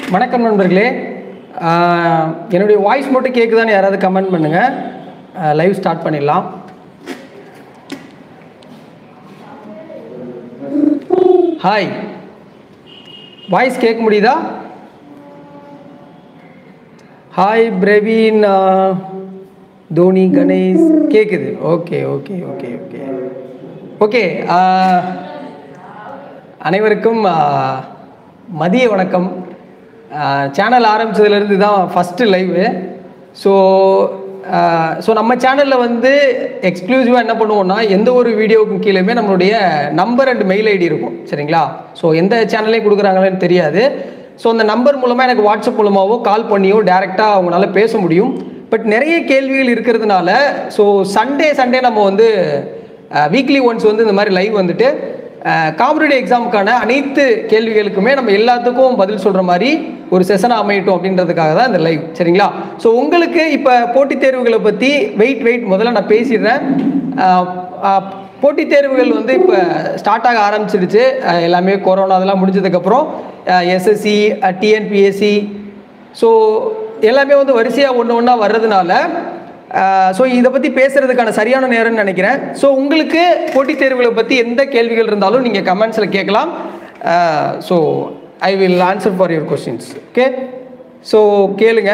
வணக்கம் நண்பர்களே ஆஹ், என்னுடைய வாய்ஸ் மட்டும் கேட்குதான்னு யாராவது கமெண்ட் பண்ணுங்கள் லைவ் ஸ்டார்ட் பண்ணிடலாம் ஹாய் வாய்ஸ் கேட்க முடியுதா ஹாய் பிரவீன் ஆஹ், தோனி கணேஷ் கேட்குது okay okay okay okay okay அனைவருக்கும் ஆஹ், மதிய வணக்கம் சேனல் ஆரம்பிச்சதுலேருந்து தான் ஃபஸ்ட்டு லைவு ஸோ ஸோ நம்ம சேனலில் வந்து எக்ஸ்க்ளூசிவாக என்ன பண்ணுவோம்னா எந்த ஒரு வீடியோவுக்கும் கீழேயுமே நம்மளுடைய நம்பர் அண்ட் மெயில் ஐடி இருக்கும் சரிங்களா ஸோ எந்த சேனல்லையும் கொடுக்குறாங்களேன்னு தெரியாது ஸோ அந்த நம்பர் மூலமாக எனக்கு வாட்ஸ்அப் மூலமாகவோ கால் பண்ணியோ டேரெக்டாக அவங்களால பேச முடியும் பட் நிறைய கேள்விகள் இருக்கிறதுனால ஸோ சண்டே சண்டே நம்ம வந்து வீக்லி ஒன்ஸ் வந்து இந்த மாதிரி லைவ் வந்துட்டு காம்படிட்டிவ் எக்ஸாமுக்கான அனைத்து கேள்விகளுக்குமே நம்ம எல்லாத்துக்கும் பதில் சொல்கிற மாதிரி ஒரு செஷனாக அமையட்டும் அப்படின்றதுக்காக தான் இந்த லைவ் சரிங்களா ஸோ உங்களுக்கு இப்போ போட்டித் தேர்வுகளை பற்றி வெயிட் வெயிட் முதல்ல நான் பேசிடுறேன் அஹ், அஹ், போட்டித் தேர்வுகள் வந்து இப்போ ஸ்டார்ட் ஆக ஆரம்பிச்சிடுச்சு அஹ், எல்லாமே கொரோனா அதெல்லாம் முடிஞ்சதுக்கப்புறம் எஸ்எஸ்சி டிஎன்பிஎஸ்சி ஸோ எல்லாமே வந்து வரிசையாக ஒன்று ஒன்றா வர்றதுனால ஸோ இதை பற்றி பேசுகிறதுக்கான சரியான நேரம்னு நினைக்கிறேன் ஸோ உங்களுக்கு போட்டித் தேர்வுகளை பற்றி எந்த கேள்விகள் இருந்தாலும் நீங்கள் கமெண்ட்ஸில் கேட்கலாம் so I will answer for your questions okay so கேளுங்க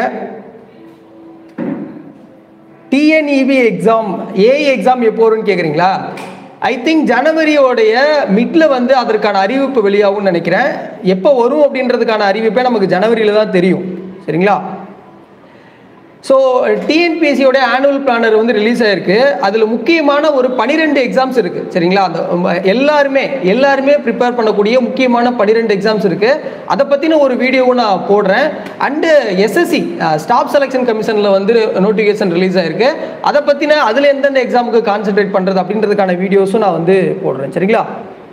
டிஎன்இபி எக்ஸாம் ஏஐ எக்ஸாம் எப்போ வரும்னு கேட்குறீங்களா ஐ திங்க் ஜனவரியோடைய மிட்ல வந்து அதற்கான அறிவிப்பு வெளியாகும்னு நினைக்கிறேன் எப்போ வரும் அப்படின்றதுக்கான அறிவிப்பே நமக்கு ஜனவரியில தான் தெரியும் சரிங்களா ஸோ டிஎன்பிஎஸ்சியோட ஆனுவல் பிளானர் வந்து ரிலீஸ் ஆயிருக்கு அதில் முக்கியமான ஒரு பனிரெண்டு எக்ஸாம்ஸ் இருக்குது சரிங்களா அந்த உம், எல்லாருமே எல்லாருமே ப்ரிப்பேர் பண்ணக்கூடிய முக்கியமான பன்னிரெண்டு எக்ஸாம்ஸ் இருக்குது அதை பற்றின ஒரு வீடியோவும் நான் போடுறேன் அண்டு எஸ்எஸ்சி ஸ்டாஃப் செலெக்ஷன் கமிஷனில் வந்து நோட்டிஃபிகேஷன் ரிலீஸ் ஆயிருக்கு அதை பற்றின அதில் எந்தெந்த எக்ஸாமுக்கு கான்சென்ட்ரேட் பண்ணுறது அப்படின்றதுக்கான வீடியோஸும் நான் வந்து போடுறேன் சரிங்களா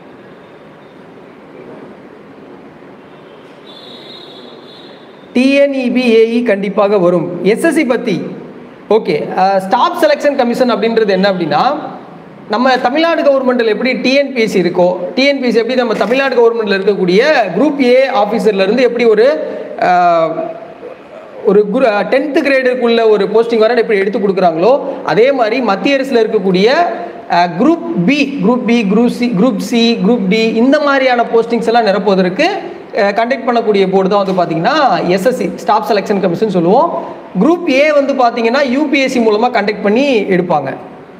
டிஎன்இபி ஏஇ கண்டிப்பாக வரும் எஸ்எஸ்சி பற்றி ஓகே ஸ்டாஃப் செலெக்ஷன் கமிஷன் அப்படின்றது என்ன அப்படின்னா நம்ம தமிழ்நாடு கவர்மெண்ட்டில் எப்படி டிஎன்பிஎஸ்சி இருக்கோ டிஎன்பிஎஸ்சி எப்படி நம்ம தமிழ்நாடு கவர்மெண்ட்டில் இருக்கக்கூடிய குரூப் ஏ ஆஃபீஸர்லேருந்து எப்படி ஒரு அஹ், ஒரு குரு டென்த்து கிரேடுக்குள்ள ஒரு போஸ்டிங் வர எப்படி எடுத்து கொடுக்குறாங்களோ அதே மாதிரி மத்திய அரசில் இருக்கக்கூடிய group B group B group C group C group D இந்த மாதிரியான போஸ்டிங்ஸ் எல்லாம் நிரப்புவதற்கு கண்டக்ட் பண்ணக்கூடிய போர்டு தான் வந்து பார்த்தீங்கன்னா எஸ்எஸ்சி ஸ்டாஃப் செலெக்ஷன் கமிஷன் சொல்லுவோம் குரூப் ஏ வந்து பார்த்தீங்கன்னா யூபிஎஸ்சி மூலமாக கண்டக்ட் பண்ணி எடுப்பாங்க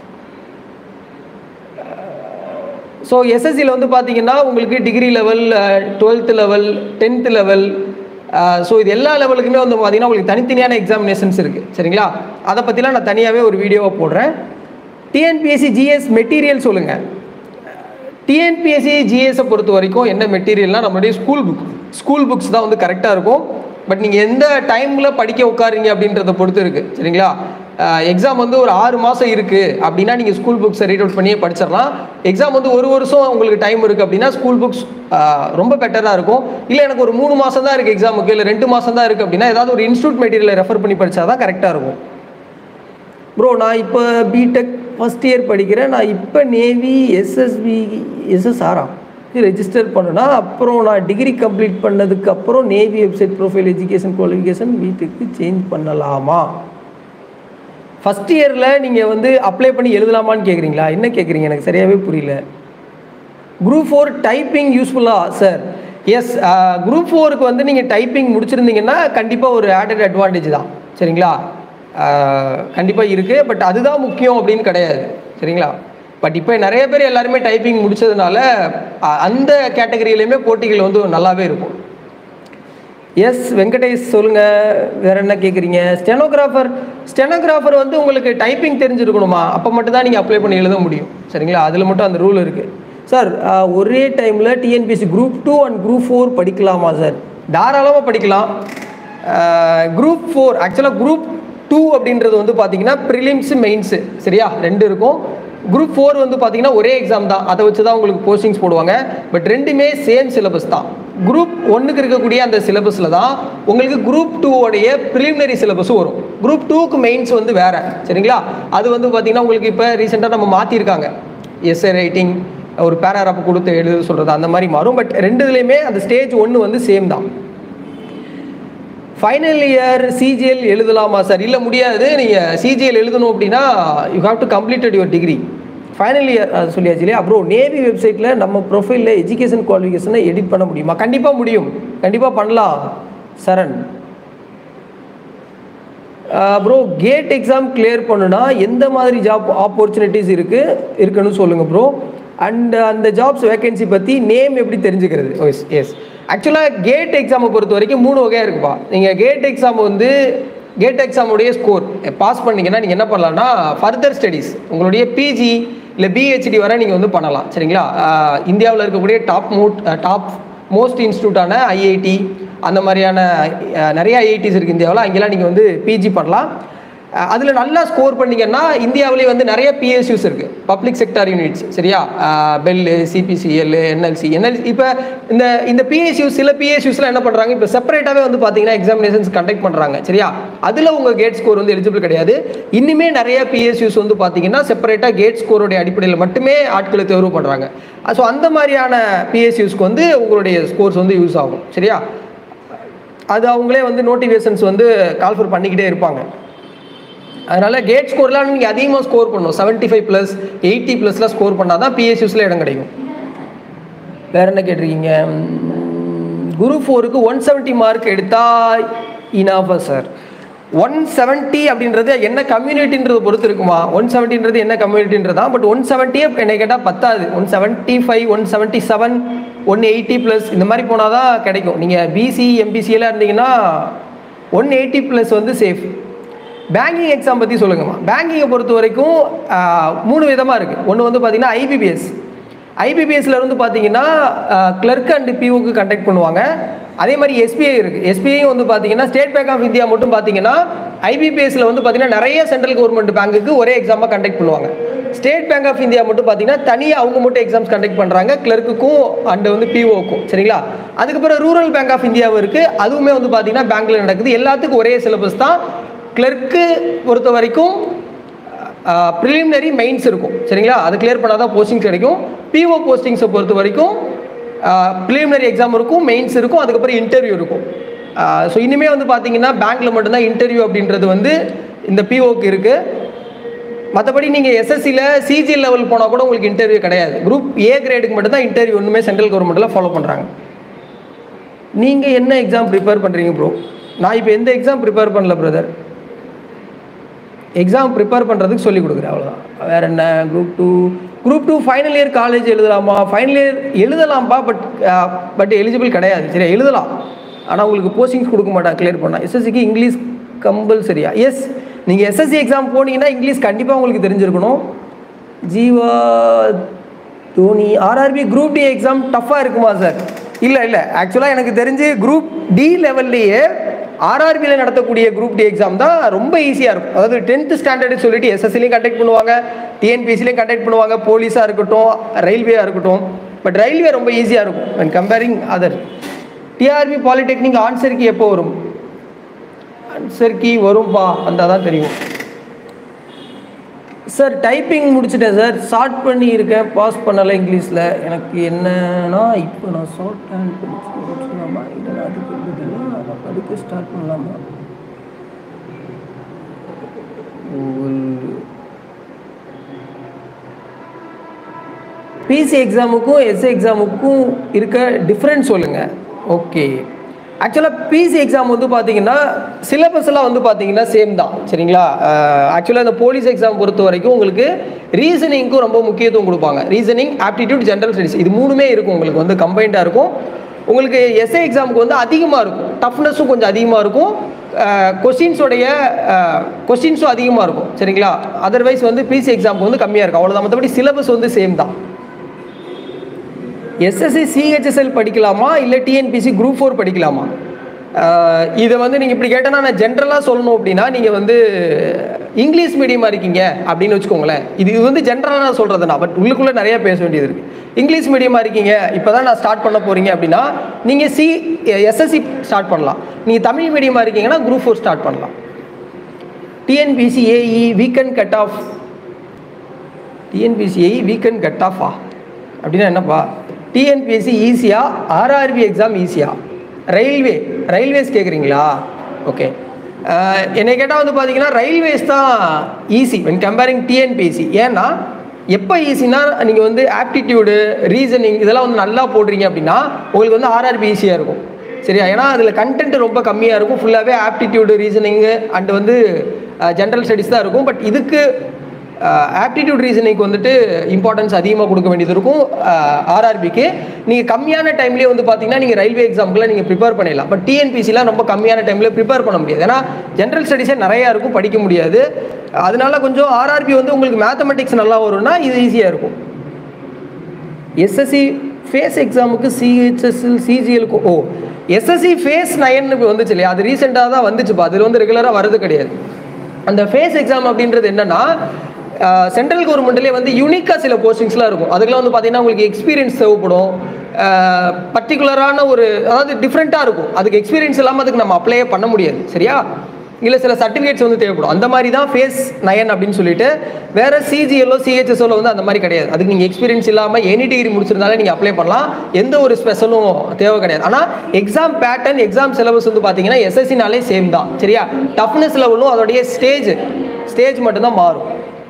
ஸோ எஸ்எஸ்சியில் வந்து பார்த்தீங்கன்னா உங்களுக்கு degree level twelfth level tenth level so இது எல்லா லெவலுக்குமே வந்து பார்த்தீங்கன்னா உங்களுக்கு தனித்தனியான எக்ஸாமினேஷன்ஸ் இருக்குது சரிங்களா அதை பற்றிலாம் நான் தனியாகவே ஒரு வீடியோவை போடுறேன் டிஎன்பிஎஸ்சி ஜிஎஸ் மெட்டீரியல் சொல்லுங்கள் டிஎன்பிஎஸ்சி ஜிஎஸை பொறுத்த வரைக்கும் என்ன மெட்டீரியல்னால் நம்மளுடைய ஸ்கூல் புக் ஸ்கூல் புக்ஸ் தான் வந்து கரெக்டாக இருக்கும் பட் நீங்கள் எந்த டைமில் படிக்க உட்காருங்க அப்படின்றத பொறுத்து இருக்குது சரிங்களா எக்ஸாம் வந்து ஒரு ஆறு மாதம் இருக்குது அப்படின்னா நீங்கள் ஸ்கூல் புக்ஸை ரீட் அவுட் பண்ணியே படிச்சிடலாம் எக்ஸாம் வந்து ஒரு வருஷம் உங்களுக்கு டைம் இருக்குது அப்படின்னா ஸ்கூல் புக்ஸ் ரொம்ப பெட்டராக இருக்கும் இல்லை எனக்கு ஒரு மூணு மாதம் தான் இருக்குது எக்ஸாமுக்கு இல்லை ரெண்டு மாதம் தான் இருக்குது அப்படின்னா ஏதாவது ஒரு இன்ஸ்டியூட் மெட்டீரியலை ரெஃபர் பண்ணி படித்தா தான் கரெக்டாக இருக்கும் ப்ரோ நான் இப்போ பிடெக் ஃபஸ்ட் இயர் படிக்கிறேன் நான் இப்போ நேவி எஸ்எஸ்பி எஸ்எஸ்ஆரா இது ரெஜிஸ்டர் பண்ணுனா அப்புறம் நான் டிகிரி கம்ப்ளீட் பண்ணதுக்கு அப்புறம் navy website profile education qualification வீட்டுக்கு சேஞ்ச் பண்ணலாமா ஃபஸ்ட் இயரில் நீங்கள் வந்து அப்ளை பண்ணி எழுதலாமான்னு கேட்குறீங்களா என்ன கேட்குறீங்க எனக்கு சரியாகவே புரியல குரூப் ஃபோர் டைப்பிங் யூஸ்ஃபுல்லா சார் எஸ் குரூப் ஃபோருக்கு வந்து நீங்கள் டைப்பிங் முடிச்சிருந்தீங்கன்னா கண்டிப்பாக ஒரு ஆடட் அட்வான்டேஜ் தான் சரிங்களா கண்டிப்பாக இருக்குது பட் அதுதான் முக்கியம் அப்படின்னு கிடையாது சரிங்களா பட் இப்போ நிறைய பேர் எல்லாருமே டைப்பிங் முடிச்சதுனால அஹ், அந்த கேட்டகரியிலையுமே போட்டிகள் வந்து நல்லாவே இருக்கும் எஸ் வெங்கடேஷ் சொல்லுங்க வேற என்ன கேட்குறீங்க ஸ்டெனோகிராஃபர் ஸ்டெனோகிராஃபர் வந்து உங்களுக்கு டைப்பிங் தெரிஞ்சிருக்கணுமா அப்போ மட்டும் தான் நீங்கள் அப்ளை பண்ணி எழுத முடியும் சரிங்களா அதில் மட்டும் அந்த ரூல் இருக்குது சார் ஒரே டைமில் TNPSC group two and group four படிக்கலாமா சார் தாராளமாக படிக்கலாம் குரூப் ஃபோர் ஆக்சுவலாக குரூப் டூ அப்படின்றது வந்து பார்த்தீங்கன்னா ப்ரிலிம்ஸு மெயின்ஸு சரியா ரெண்டு இருக்கும் குரூப் ஃபோர் வந்து பார்த்தீங்கன்னா ஒரே எக்ஸாம் தான் அதை வச்சு தான் உங்களுக்கு போஸ்டிங்ஸ் போடுவாங்க பட் ரெண்டுமே சேம் சிலபஸ் தான் குரூப் ஒன்றுக்கு இருக்கக்கூடிய அந்த சிலபஸில் தான் உங்களுக்கு குரூப் டூவோடைய ப்ரிலிமினரி சிலபஸும் வரும் குரூப் டூக்கு மெயின்ஸ் வந்து வேற சரிங்களா அது வந்து பார்த்தீங்கன்னா உங்களுக்கு இப்போ ரீசெண்டாக நம்ம மாற்றிருக்காங்க எஸ்ஏ ரைட்டிங் ஒரு பேராகிராஃப் கொடுத்து எழுத சொல்கிறது அந்த மாதிரி மாறும் பட் ரெண்டு இதுலேயுமே அந்த ஸ்டேஜ் ஒன்று வந்து சேம் தான் ஃபைனல் இயர் சிஜிஎல் எழுதலாமா சார் இல்லை முடியாது நீங்கள் சிஜிஎல் எழுதணும் அப்படின்னா you have to completed your degree final year அது சொல்லியாச்சு இல்லையா அப்புறம் நேவி வெப்சைட்டில் நம்ம ப்ரொஃபைலில் எஜுகேஷன் குவாலிஃபிகேஷனை எடிட் பண்ண முடியுமா கண்டிப்பாக முடியும் கண்டிப்பாக பண்ணலாம் Charan bro GATE exam clear பண்ணுனா எந்த மாதிரி ஜாப் ஆப்பர்ச்சுனிட்டிஸ் இருக்குது இருக்குன்னு சொல்லுங்கள் ப்ரோ அண்ட் அந்த ஜாப்ஸ் வேகன்சி பற்றி நேம் எப்படி தெரிஞ்சுக்கிறது எஸ் எஸ் ஆக்சுவலாக கேட் எக்ஸாமை பொறுத்த வரைக்கும் மூணு வகையாக இருக்குப்பா நீங்கள் கேட் எக்ஸாம் வந்து கேட் எக்ஸாமுடைய ஸ்கோர் பாஸ் பண்ணீங்கன்னா நீங்கள் என்ன பண்ணலாம்னா ஃபர்தர் ஸ்டடீஸ் உங்களுடைய பிஜி இல்லை பிஹெச்டி வரை நீங்கள் வந்து பண்ணலாம் சரிங்களா இந்தியாவில் இருக்கக்கூடிய டாப் மோட் டாப் மோஸ்ட் இன்ஸ்டியூட்டான ஐஐடி அந்த மாதிரியான அஹ், நிறைய ஐஐடிஸ் இருக்குது இந்தியாவில் அங்கெல்லாம் நீங்கள் வந்து பிஜி பண்ணலாம் அதில் நல்லா ஸ்கோர் பண்ணீங்கன்னா இந்தியாவிலே வந்து நிறைய பிஎஸ்யூஸ் இருக்குது பப்ளிக் செக்டார் யூனிட்ஸ் சரியா பெல்லு சிபிசிஎல் என்எல்சி என்எல்சி இப்போ இந்த இந்த பிஎஸ்யூஸ் சில பிஎஸ்யூஸ்லாம் என்ன பண்ணுறாங்க இப்போ செப்பரேட்டாகவே வந்து பார்த்தீங்கன்னா எக்ஸாமினேஷன்ஸ் கண்டக்ட் பண்ணுறாங்க சரியா அதில் உங்கள் கேட் ஸ்கோர் வந்து எலிஜிபிள் கிடையாது இன்னுமே நிறைய பிஎஸ்யூஸ் வந்து பார்த்தீங்கன்னா செப்பரேட்டாக கேட் ஸ்கோருடைய அடிப்படையில் மட்டுமே ஆட்களை தேர்வு பண்ணுறாங்க ஸோ அந்த மாதிரியான பிஎஸ்யூஸ்க்கு வந்து உங்களுடைய ஸ்கோர்ஸ் வந்து யூஸ் ஆகும் சரியா அது அவங்களே வந்து நோட்டிஃபிகேஷன்ஸ் வந்து கால்ஃபர் பண்ணிக்கிட்டே இருப்பாங்க அதனால கேட் ஸ்கோர்லாம் நீங்கள் அதிகமாக ஸ்கோர் பண்ணணும் செவன்ட்டி ஃபைவ் ப்ளஸ் எயிட்டி ப்ளஸ்லாம் ஸ்கோர் பண்ணால் தான் பிஎஸ்யூஸில் இடம் கிடைக்கும் வேற என்ன கேட்டிருக்கீங்க உம், குரு ஃபோருக்கு ஒன் செவன்ட்டி மார்க் எடுத்தா இனாஃபா சார் ஒன் செவன்ட்டி அப்படின்றது என்ன கம்யூனிட்டின்றதை பொறுத்து இருக்குமா ஒன் செவன்ட்டின்றது என்ன கம்யூனிட்டின்றதா பட் ஒன் செவன்ட்டியே என்னை கேட்டால் பத்தாது one seventy five one seventy seven one eighty plus இந்த மாதிரி போனால் தான் கிடைக்கும் நீங்கள் பிசி எம்பிசியெல்லாம் இருந்தீங்கன்னா ஒன் எயிட்டி ப்ளஸ் வந்து சேஃப் பேங்கிங் எக்ஸாம் பற்றி சொல்லுங்கம்மா பேங்கிங்கை பொறுத்த வரைக்கும் ஆஹ், மூணு விதமாக இருக்குது ஒன்று வந்து பார்த்தீங்கன்னா ஐபிபிஎஸ் ஐபிபிஎஸ்ல இருந்து பார்த்தீங்கன்னா கிளர்க் அண்ட் பிஓக்கு கண்டக்ட் பண்ணுவாங்க அதே மாதிரி எஸ்பிஐ இருக்குது எஸ்பிஐ வந்து பார்த்தீங்கன்னா ஸ்டேட் பேங்க் ஆஃப் இந்தியா மட்டும் பார்த்தீங்கன்னா ஐபிபிஎஸ்ல வந்து பார்த்தீங்கன்னா நிறைய சென்ட்ரல் கவர்மெண்ட் பேங்க்குக்கு ஒரே எக்ஸாமாக கண்டக்ட் பண்ணுவாங்க ஸ்டேட் பேங்க் ஆஃப் இந்தியா மட்டும் பார்த்தீங்கன்னா தனியாக அவங்க மட்டும் எக்ஸாம்ஸ் கண்டக்ட் பண்ணுறாங்க கிளர்க்குக்கும் அண்ட் வந்து பிஓக்கும் சரிங்களா அதுக்கப்புறம் ரூரல் பேங்க் ஆஃப் இந்தியாவும் இருக்குது அதுவுமே வந்து பார்த்தீங்கன்னா பேங்க்ல நடக்குது எல்லாத்துக்கும் ஒரே சிலபஸ் தான் கிளர்க்கு பொறுத்த வரைக்கும் ப்ரிலிமினரி மெயின்ஸ் இருக்கும் சரிங்களா அது கிளியர் பண்ணால் தான் போஸ்டிங்ஸ் கிடைக்கும் பிஓ போஸ்டிங்ஸை பொறுத்த வரைக்கும் ப்ரிலிமினரி எக்ஸாம் இருக்கும் மெயின்ஸ் இருக்கும் அதுக்கப்புறம் இன்டர்வியூ இருக்கும் ஸோ இனிமே வந்து பார்த்தீங்கன்னா பேங்க்கில் மட்டும்தான் இன்டர்வியூ அப்படின்றது வந்து இந்த பிஓக்கு இருக்குது மற்றபடி நீங்கள் எஸ்எஸ்சியில் சிஜி லெவல் போனால் கூட உங்களுக்கு இன்டர்வியூ கிடையாது குரூப் ஏ கிரேடுக்கு மட்டும்தான் இன்டர்வியூ ஒன்றுமே சென்ட்ரல் கவர்மெண்ட்டில் ஃபாலோ பண்ணுறாங்க நீங்கள் என்ன எக்ஸாம் ப்ரிப்பேர் பண்ணுறீங்க ப்ரோ நான் இப்போ எந்த எக்ஸாம் ப்ரிப்பேர் பண்ணல பிரதர் எக்ஸாம் ப்ரிப்பேர் பண்ணுறதுக்கு சொல்லி கொடுக்குறேன் அவ்வளோதான் வேறு என்ன group two group two final year college எழுதலாமா ஃபைனல் இயர் எழுதலாம்ப்பா பட் பட் எலிஜிபிள் கிடையாது சரியா எழுதலாம் ஆனால் உங்களுக்கு போஸ்டிங்ஸ் கொடுக்க மாட்டாங்க கிளியர் பண்ணால் எஸ்எஸ்சிக்கு இங்கிலீஷ் கம்பல்சரியா எஸ் நீங்கள் எஸ்எஸ்சி எக்ஸாம் போனீங்கன்னா இங்கிலீஷ் கண்டிப்பாக உங்களுக்கு தெரிஞ்சிருக்கணும் Jeeva Dhoni RRB group D exam டஃப்பாக இருக்குமா சார் இல்லை இல்லை ஆக்சுவலாக எனக்கு தெரிஞ்சு குரூப் டி லெவல்லையே ஆர்ஆர்பியில் நடத்தக்கூடிய குரூப் டி எக்ஸாம் தான் ரொம்ப ஈஸியாக இருக்கும் அதாவது டென்த்து ஸ்டாண்டர்டு சொல்லிட்டு எஸ்எஸ்சிலையும் கண்டக்ட் பண்ணுவாங்க டிஎன்பிசிலையும் கண்டக்ட் பண்ணுவாங்க போலீஸாக இருக்கட்டும் ரயில்வேயாக இருக்கட்டும் பட் ரயில்வே ரொம்ப ஈஸியாக இருக்கும் when comparing other TRB polytechnic answer key எப்போ வரும் ஆன்சர் கீ வரும்பா வந்தால் தான் தெரியும் சார் டைப்பிங் முடிச்சிட்டேன் சார் ஷார்ட் பண்ணி இருக்கேன் பாஸ் பண்ணலை இங்கிலீஷில் எனக்கு என்னன்னா இப்போ நான் ஷார்ட் ஹேண்ட் படிச்சு முடிச்சுலாமா இல்லை நான் அதுக்கு எழுதுனா நான் படிக்க ஸ்டார்ட் பண்ணலாமா பிசி எக்ஸாமுக்கும் எஸ்ஏ எக்ஸாமுக்கும் இருக்க டிஃப்ரென்ஸ் சொல்லுங்கள் ஓகே ஆக்சுவலாக பிசி எக்ஸாம் வந்து பார்த்தீங்கன்னா சிலபஸ் எல்லாம் வந்து பார்த்தீங்கன்னா சேம் தான் சரிங்களா ஆக்சுவலாக இந்த போலீஸ் எக்ஸாம் பொறுத்த வரைக்கும் உங்களுக்கு ரீசனிங்க்கும் ரொம்ப முக்கியத்துவம் கொடுப்பாங்க ரீசனிங் ஆப்டிடியூட் ஜென்ரல் ஸ்டடிஸ் இது மூணுமே இருக்கும் உங்களுக்கு வந்து கம்பைண்டாக இருக்கும் உங்களுக்கு எஸ்ஏ எக்ஸாமுக்கு வந்து அதிகமாக இருக்கும் டஃப்னஸும் கொஞ்சம் அதிகமாக இருக்கும் கொஸ்டின்ஸோடைய கொஸ்டின்ஸும் அதிகமாக இருக்கும் சரிங்களா அதர்வைஸ் வந்து பிசி எக்ஸாமுக்கு வந்து கம்மியாக இருக்கும் அவ்வளோதான் மற்றபடி சிலபஸ் வந்து சேம் தான் எஸ்எஸ்சி சிஹெச்எஸ்எல் படிக்கலாமா இல்லை டிஎன்பிசி குரூப் ஃபோர் படிக்கலாமா ஆஹ் இதை வந்து நீங்கள் இப்படி கேட்டேன்னா நான் ஜென்ரலாக சொல்லணும் அப்படின்னா நீங்கள் வந்து இங்கிலீஷ் மீடியமாக இருக்கீங்க அப்படின்னு வச்சுக்கோங்களேன் இது இது வந்து ஜென்ரலாக நான் சொல்கிறது நான் பட் உள்ளுக்குள்ளே நிறைய பேச வேண்டியது இருக்குது இங்கிலீஷ் மீடியமாக இருக்கீங்க இப்போ தான் நான் ஸ்டார்ட் பண்ண போகிறீங்க அப்படின்னா நீங்கள் சி எஸ்எஸ்சி ஸ்டார்ட் பண்ணலாம் நீங்கள் தமிழ் மீடியமாக இருக்கீங்கன்னா குரூப் ஃபோர் ஸ்டார்ட் பண்ணலாம் TNPC AE weekend cut off TNPC AE weekend cut ஆஃபா அப்படின்னா என்னப்பா டிஎன்பிஎஸ்சி ஈஸியா ஆர்ஆர்பி எக்ஸாம் ஈஸியா ரயில்வே ரயில்வேஸ் கேட்குறீங்களா ஓகே என்னை கேட்டால் வந்து பார்த்தீங்கன்னா ரயில்வேஸ் தான் ஈஸி when கம்பேரிங் டிஎன்பிஎஸ்சி ஏன்னா எப்போ ஈஸினா நீங்கள் வந்து ஆப்டிடியூடு ரீசனிங் இதெல்லாம் வந்து நல்லா போடுறீங்க அப்படின்னா உங்களுக்கு வந்து ஆர்ஆர்பி ஈஸியாக இருக்கும் சரியா ஏன்னா அதில் கண்டென்ட் ரொம்ப கம்மியாக இருக்கும் ஃபுல்லாகவே ஆப்டிடியூடு ரீசனிங்கு அண்ட் வந்து ஜென்ரல் ஸ்டடிஸ் தான் இருக்கும் பட் இதுக்கு ஆப்டிடியூட் ரீசனிங்க்கு வந்துட்டு இம்பார்ட்டன்ஸ் அதிகமாக கொடுக்க வேண்டியது இருக்கும் ஆர்ஆர்பிக்கு நீங்கள் கம்மியான டைம்லேயே வந்து பார்த்தீங்கன்னா நீங்கள் ரயில்வே எக்ஸாமுக்குலாம் நீங்கள் ப்ரிப்பேர் பண்ணிடலாம் பட் டிஎன்பிசிலாம் ரொம்ப கம்மியான டைமில் ப்ரிப்பேர் பண்ண முடியாது ஏன்னா ஜென்ரல் ஸ்டடீஸே நிறையா இருக்கும் படிக்க முடியாது அதனால கொஞ்சம் ஆர்ஆர்பி வந்து உங்களுக்கு மேத்தமெட்டிக்ஸ் நல்லா வரும்னா இது ஈஸியாக இருக்கும் எஸ்எஸ்சி ஃபேஸ் எக்ஸாமுக்கு சிஹெச்எஸ்எல் சிஜிஎலுக்கு ஓ எஸ்எஸ்சி ஃபேஸ் நயன் வந்துச்சு இல்லையா அது ரீசெண்டாக தான் வந்துச்சுப்பா அதில் வந்து ரெகுலராக வரது கிடையாது அந்த ஃபேஸ் எக்ஸாம் அப்படின்றது என்னன்னா சென்ட்ரல் கவர்மெண்ட்லேயே வந்து யூனிக்காக சில போஸ்டிங்ஸ்லாம் இருக்கும் அதுக்கெல்லாம் வந்து பார்த்தீங்கன்னா உங்களுக்கு எக்ஸ்பீரியன்ஸ் தேவைப்படும் பர்டிகுலரான ஒரு அதாவது டிஃப்ரெண்ட்டாக இருக்கும் அதுக்கு எக்ஸ்பீரியன்ஸ் இல்லாமல் அதுக்கு நம்ம அப்ளையே பண்ண முடியாது சரியா இல்லை சில சர்டிஃபிகேட்ஸ் வந்து தேவைப்படும் அந்த மாதிரி தான் ஃபேஸ் நயன் அப்படின்னு சொல்லிட்டு வேற சிஜிஎல்லோ சிஹெச்எஸ்ஓல வந்து அந்த மாதிரி கிடையாது அதுக்கு நீங்கள் எக்ஸ்பீரியன்ஸ் இல்லாமல் எனி டிகிரி முடிச்சிருந்தாலே நீங்கள் அப்ளை பண்ணலாம் எந்த ஒரு ஸ்பெஷலும் தேவை கிடையாது ஆனால் எக்ஸாம் பேட்டர்ன் எக்ஸாம் சிலபஸ் வந்து பார்த்தீங்கன்னா எஸ்எஸ்சினாலே சேம் தான் சரியா டஃப்னஸ் லெவலும் அதோடைய ஸ்டேஜ் ஸ்டேஜ் மட்டும்தான் மாறும்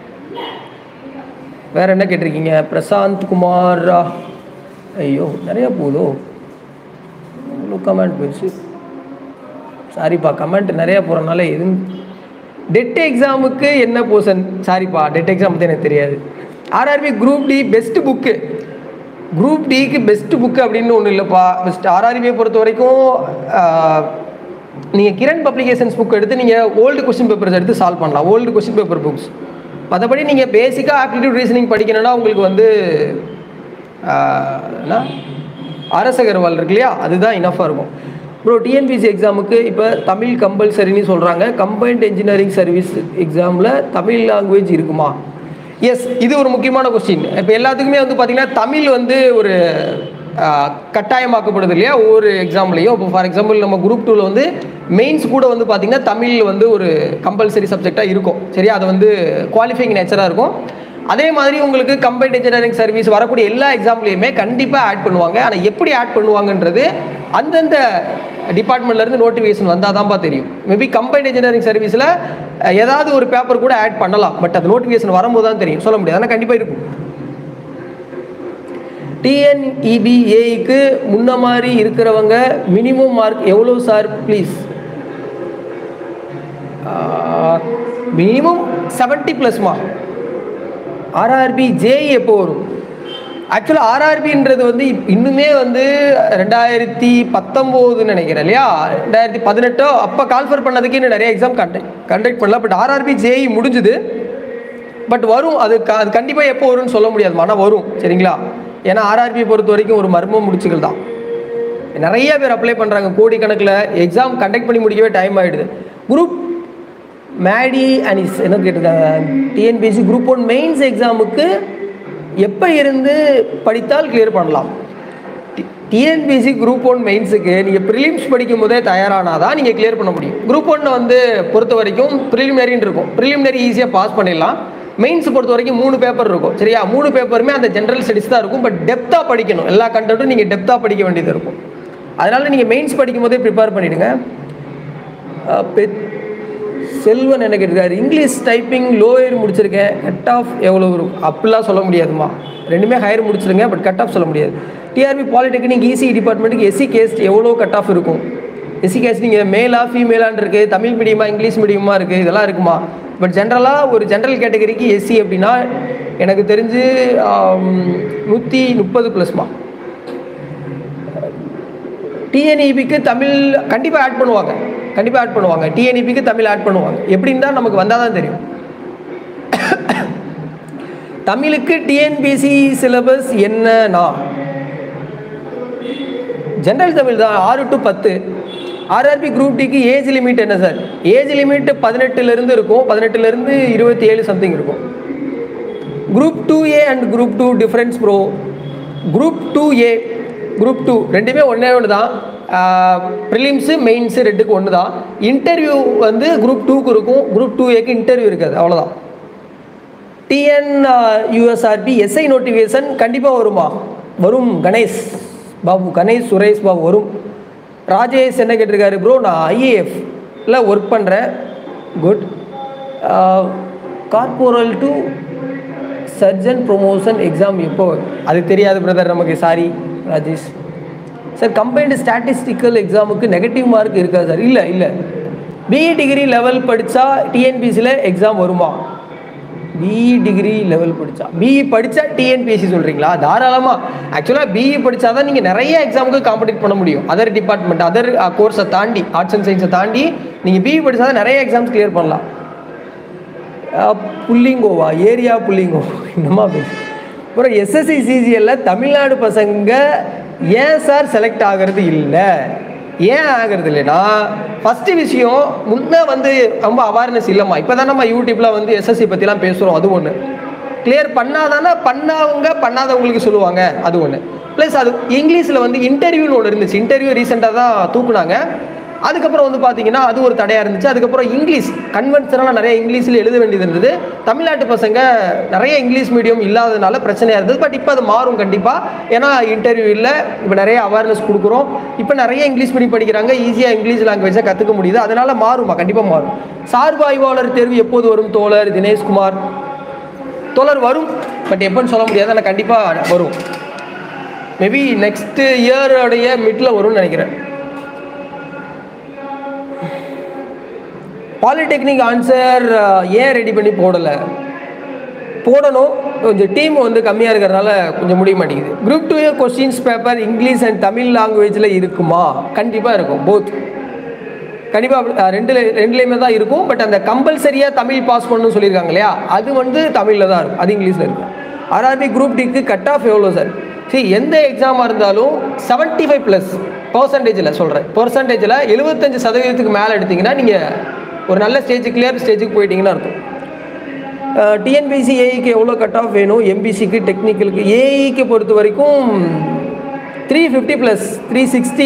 வேற என்ன கேட்டிருக்கீங்க பிரசாந்த் குமார் ஐயோ நிறைய போகுதோ இவ்வளோ கமெண்ட் போயிடுச்சு சாரிப்பா கமெண்ட் நிறைய போகிறனால எதுவும் டெட் எக்ஸாமுக்கு என்ன போர்ஷன் சாரிப்பா டெட் எக்ஸாம் பற்றி எனக்கு தெரியாது RRB group D best book group டிக்கு பெஸ்ட் புக்கு அப்படின்னு ஒன்றும் இல்லைப்பா பெஸ்ட் ஆர்ஆர்பியை பொறுத்த வரைக்கும் நீங்கள் கிரண் பப்ளிகேஷன்ஸ் புக் எடுத்து நீங்கள் ஓல்டு கொஸ்டின் பேப்பர்ஸ் எடுத்து சால்வ் பண்ணலாம் ஓல்டு கொஸ்டின் பேப்பர் புக்ஸ் மற்றபடி நீங்கள் பேசிக்காக ஆப்டிடியூட் ரீசனிங் படிக்கணும்னா உங்களுக்கு வந்து ஆஹ், என்ன அரச அகர்வால் இருக்கு இல்லையா அதுதான் இனஃபாக இருக்கும் ப்ரோ டிஎன்பிசி எக்ஸாமுக்கு இப்போ தமிழ் கம்பல்சரின்னு சொல்கிறாங்க கம்பைன்ட் இன்ஜினியரிங் சர்வீஸ் எக்ஸாமில் தமிழ் லாங்குவேஜ் இருக்குமா எஸ் இது ஒரு முக்கியமான கொஸ்டின் இப்போ எல்லாத்துக்குமே வந்து பார்த்தீங்கன்னா தமிழ் வந்து ஒரு ஆஹ், கட்டாயமாக்கப்படுது இல்லையா ஒவ்வொரு எக்ஸாம்லையும் இப்போ ஃபார் எக்ஸாம்பிள் நம்ம குரூப் டூவில் வந்து மெயின்ஸ் கூட வந்து பார்த்தீங்கன்னா தமிழ் வந்து ஒரு கம்பல்சரி சப்ஜெக்டாக இருக்கும் சரியா அது வந்து குவாலிஃபைங் நேச்சராக இருக்கும் அதே மாதிரி உங்களுக்கு கம்பைன்ட் இன்ஜினியரிங் சர்வீஸ் வரக்கூடிய எல்லா எக்ஸாம்லையுமே கண்டிப்பாக ஆட் பண்ணுவாங்க ஆனால் எப்படி ஆட் பண்ணுவாங்கன்றது அந்தந்த டிபார்ட்மெண்ட்லேருந்து நோட்டிஃபிகேஷன் வந்தால் தான்ப்பா தெரியும் மேபி கம்பைன்ட் இன்ஜினியரிங் சர்வீஸில் ஏதாவது ஒரு பேப்பர் கூட ஆட் பண்ணலாம் பட் அது நோட்டிஃபிகேஷன் வரும்போது தான் தெரியும் சொல்ல முடியாது ஆனால் கண்டிப்பாக இருக்கும் டிஎன்இபிஏக்கு முன்ன மாதிரி இருக்கிறவங்க மினிமம் மார்க் எவ்வளோ சார் ப்ளீஸ் மினிமம் செவன்ட்டி ப்ளஸ்மா ஆர்ஆர்பி ஜேஇ எப்போ வரும் ஆக்சுவலாக ஆர்ஆர்பின்றது வந்து இப்- இன்னுமே வந்து ரெண்டாயிரத்தி பத்தொம்போதுன்னு நினைக்கிறேன் இல்லையா ரெண்டாயிரத்தி பதினெட்டோ அப்போ கால்ஃபர் பண்ணதுக்கு இன்னும் நிறைய எக்ஸாம் கண்டக்ட் கண்டக்ட் பண்ணல பட் ஆர்ஆர்பி ஜேஇ முடிஞ்சுது பட் வரும் அது க- அது கண்டிப்பாக எப்போ வரும்னு சொல்ல முடியாது ஆனால் வரும் சரிங்களா ஏன்னா ஆர்ஆர்பி பொறுத்த வரைக்கும் ஒரு மர்ம முடிச்சுகள் தான் நிறைய பேர் அப்ளை பண்ணுறாங்க கோடிக்கணக்கில் எக்ஸாம் கண்டக்ட் பண்ணி முடிக்கவே டைம் ஆகிடுது குரூப் மேடி அனிஸ் என்ன கேட்டிருக்காங்க டிஎன்பிஎஸ்சி குரூப் ஒன் மெயின்ஸ் எக்ஸாமுக்கு எப்போ இருந்து படித்தால் கிளியர் பண்ணலாம் டிஎன்பிஎஸ்சி குரூப் ஒன் மெயின்ஸுக்கு நீங்கள் ப்ரிலிம்ஸ் படிக்கும் போதே தயாரானால் தான் நீங்கள் கிளியர் பண்ண முடியும் குரூப் ஒன்னை வந்து பொறுத்த வரைக்கும் ப்ரிலிமினரின்னு இருக்கும் ப்ரிலிமினரி ஈஸியாக பாஸ் பண்ணிடலாம் மெயின்ஸ் பொறுத்த வரைக்கும் மூணு பேப்பர் இருக்கும் சரியா மூணு பேப்பருமே அந்த ஜென்ரல் ஸ்டடிஸ் தான் இருக்கும் பட் டெப்த்தாக படிக்கணும் எல்லா கண்டென்ட்டும் நீங்கள் டெப்த்தாக படிக்க வேண்டியது இருக்கும் அதனால நீங்கள் மெயின்ஸ் படிக்கும் போதே ப்ரிப்பேர் பண்ணிவிடுங்க செல்வன் என்ன கேட்டிருக்காரு இங்கிலீஷ் டைப்பிங் லோயர் முடிச்சிருக்கேன் கட் ஆஃப் எவ்வளோ வரும் அப்படிலாம் சொல்ல முடியாதுமா ரெண்டுமே ஹையர் முடிச்சிருங்க பட் கட் ஆஃப் சொல்ல முடியாது டிஆர்பி பாலிடெக்னிக் இசி டிபார்ட்மெண்ட்டுக்கு எஸ்சி கேஸ்ட் எவ்வளோ கட் ஆஃப் இருக்கும் எஸ்சி கேஸ்ட் நீங்கள் மேலா ஃபீமேலான்னு இருக்குது தமிழ் மீடியமா இங்கிலீஷ் மீடியமா இருக்குது இதெல்லாம் இருக்குமா பட் ஜென்ரலாக ஒரு ஜென்ரல் கேட்டகரிக்கு எஸ்சி அப்படின்னா எனக்கு தெரிஞ்சு நூற்றி முப்பது ப்ளஸ்மா டிஎன்இபிக்கு தமிழ் கண்டிப்பாக ஆட் பண்ணுவாங்க கண்டிப்பாக ஆட் பண்ணுவாங்க டிஎன்இபிக்கு தமிழ் ஆட் பண்ணுவாங்க எப்படின்னு தான் நமக்கு வந்தால் தான் தெரியும் தமிழுக்கு டிஎன்பிசி சிலபஸ் என்னன்னா ஜென்ரல் தமிழ் தான் ஆறு டு பத்து ஆர்ஆர்பி குரூப் டிக்கு ஏஜ் லிமிட் என்ன சார் ஏஜ் லிமிட் பதினெட்டுலேருந்து இருக்கும் பதினெட்டுலேருந்து இருபத்தி ஏழு சம்திங் இருக்கும் group two A and group two difference bro group two A group two ரெண்டுமே ஒன்றே ஒன்று தான் ப்ரிலிம்ஸு மெயின்ஸு ரெண்டுக்கு ஒன்று தான் இன்டர்வியூ வந்து குரூப் டூக்கு இருக்கும் குரூப் டூ ஏக்கு இன்டர்வியூ இருக்காது அவ்வளோதான் டிஎன் யூஎஸ்ஆர்பி எஸ்ஐ நோட்டிஃபிகேஷன் கண்டிப்பாக வருமா வரும் கணேஷ் பாபு கணேஷ் சுரேஷ் பாபு வரும் ராஜேஷ் என்ன கேட்டிருக்காரு ப்ரோ நான் ஐஏஎஃப் இல்லை ஒர்க் பண்ணுறேன் good corporal to sergeant promotion exam எப்போ வரும்? அது தெரியாது பிரதர் நமக்கு sorry Rajesh sir combined statistical எக்ஸாமுக்கு நெகட்டிவ் மார்க் இருக்கா சார் இல்லை இல்லை பிஇ டிகிரி லெவல் படித்தா டிஎன்பிசியில் எக்ஸாம் வருமா பிஇ டிகிரி லெவல் படித்தா பிஇ படித்தா டிஎன்பிஎஸ்சி சொல்கிறீங்களா தாராளமாக ஆக்சுவலாக பிஇ படித்தா தான் நீங்கள் நிறைய எக்ஸாமுக்கு காம்படிட் பண்ண முடியும் அதர் டிபார்ட்மெண்ட் அதர் கோர்ஸை தாண்டி ஆர்ட்ஸ் அண்ட் சயின்ஸை தாண்டி நீங்கள் பிஇ படித்தா தான் நிறைய எக்ஸாம்ஸ் கிளியர் பண்ணலாம் அஹ் புள்ளிங்கோவா ஏரியா புள்ளிங்கோ என்னமா பேசு அப்புறம் எஸ்எஸ்சி சிஜிஎல்ல தமிழ்நாடு பசங்க ஏன் சார் செலக்ட் ஆகிறது இல்லை ஏன் ஆகிறது இல்லைன்னா ஃபஸ்ட்டு விஷயம் முன்னே வந்து ரொம்ப அவேர்னஸ் இல்லைம்மா இப்போ தான் நம்ம யூடியூப்பில் வந்து எஸ்எஸ்சி பற்றிலாம் பேசுகிறோம் அது ஒன்று கிளியர் பண்ணாதானே பண்ணாதவங்க பண்ணாதவங்களுக்கு சொல்லுவாங்க அது ஒன்று ப்ளஸ் அது இங்கிலீஷில் வந்து இன்டர்வியூன்னு ஒன்று இருந்துச்சு இன்டர்வியூ ரீசெண்டாக தான் தூக்குனாங்க அதுக்கப்புறம் வந்து பார்த்தீங்கன்னா அது ஒரு தடையாக இருந்துச்சு அதுக்கப்புறம் இங்கிலீஷ் கன்வென்ஷனலாக நிறைய இங்கிலீஷில் எழுத வேண்டியது இருந்தது தமிழ்நாட்டு பசங்க நிறைய இங்கிலீஷ் மீடியம் இல்லாததுனால பிரச்சனையாக இருந்தது பட் இப்போ அது மாறும் கண்டிப்பாக ஏன்னா இன்டர்வியூ இல்லை இப்போ நிறைய அவேர்னஸ் கொடுக்குறோம் இப்போ நிறைய இங்கிலீஷ் மீடியம் படிக்கிறாங்க ஈஸியாக இங்கிலீஷ் லாங்குவேஜை கற்றுக்க முடியுது அதனால மாறுமா கண்டிப்பாக மாறும் சார்பு ஆய்வாளர் தேர்வு எப்போது வரும் தோழர் தினேஷ்குமார் தோழர் வரும் பட் எப்போன்னு சொல்ல முடியாது ஆனால் கண்டிப்பாக வரும் மேபி நெக்ஸ்ட் இயரோடைய மிடில் வரும்னு நினைக்கிறேன் பாலிடெக்னிக் ஆன்சர் ஏன் ரெடி பண்ணி போடலை போடணும் கொஞ்சம் டீம் வந்து கம்மியாக இருக்கிறதுனால கொஞ்சம் முடிய மாட்டேங்குது group two questions paper English and Tamil லாங்குவேஜில் இருக்குமா கண்டிப்பாக இருக்கும் போத் கண்டிப்பாக ரெண்டு ரெண்டுலேயுமே தான் இருக்கும் பட் அந்த கம்பல்சரியாக தமிழ் பாஸ் பண்ணணும்னு சொல்லியிருக்காங்க இல்லையா அது வந்து தமிழில் தான் இருக்கும் அது இங்கிலீஷில் இருக்கும் ஆர்ஆர்பி குரூப் டிக்கு கட் ஆஃப் எவ்வளோ சார் சரி எந்த எக்ஸாமாக இருந்தாலும் செவன்ட்டி ஃபைவ் ப்ளஸ் பர்சன்டேஜில் சொல்கிறேன் பர்சன்டேஜில் எழுபத்தஞ்சு சதவீதத்துக்கு மேலே எடுத்தீங்கன்னா நீங்கள் ஒரு நல்ல ஸ்டேஜ் கிளியர் ஸ்டேஜுக்கு போயிட்டீங்கன்னு அர்த்தம் டிஎன்பிசி ஏஇக்கு எவ்வளோ கட் ஆஃப் வேணும் எம்பிசிக்கு டெக்னிக்கலுக்கு ஏஇக்கு பொறுத்த வரைக்கும் three fifty plus three sixty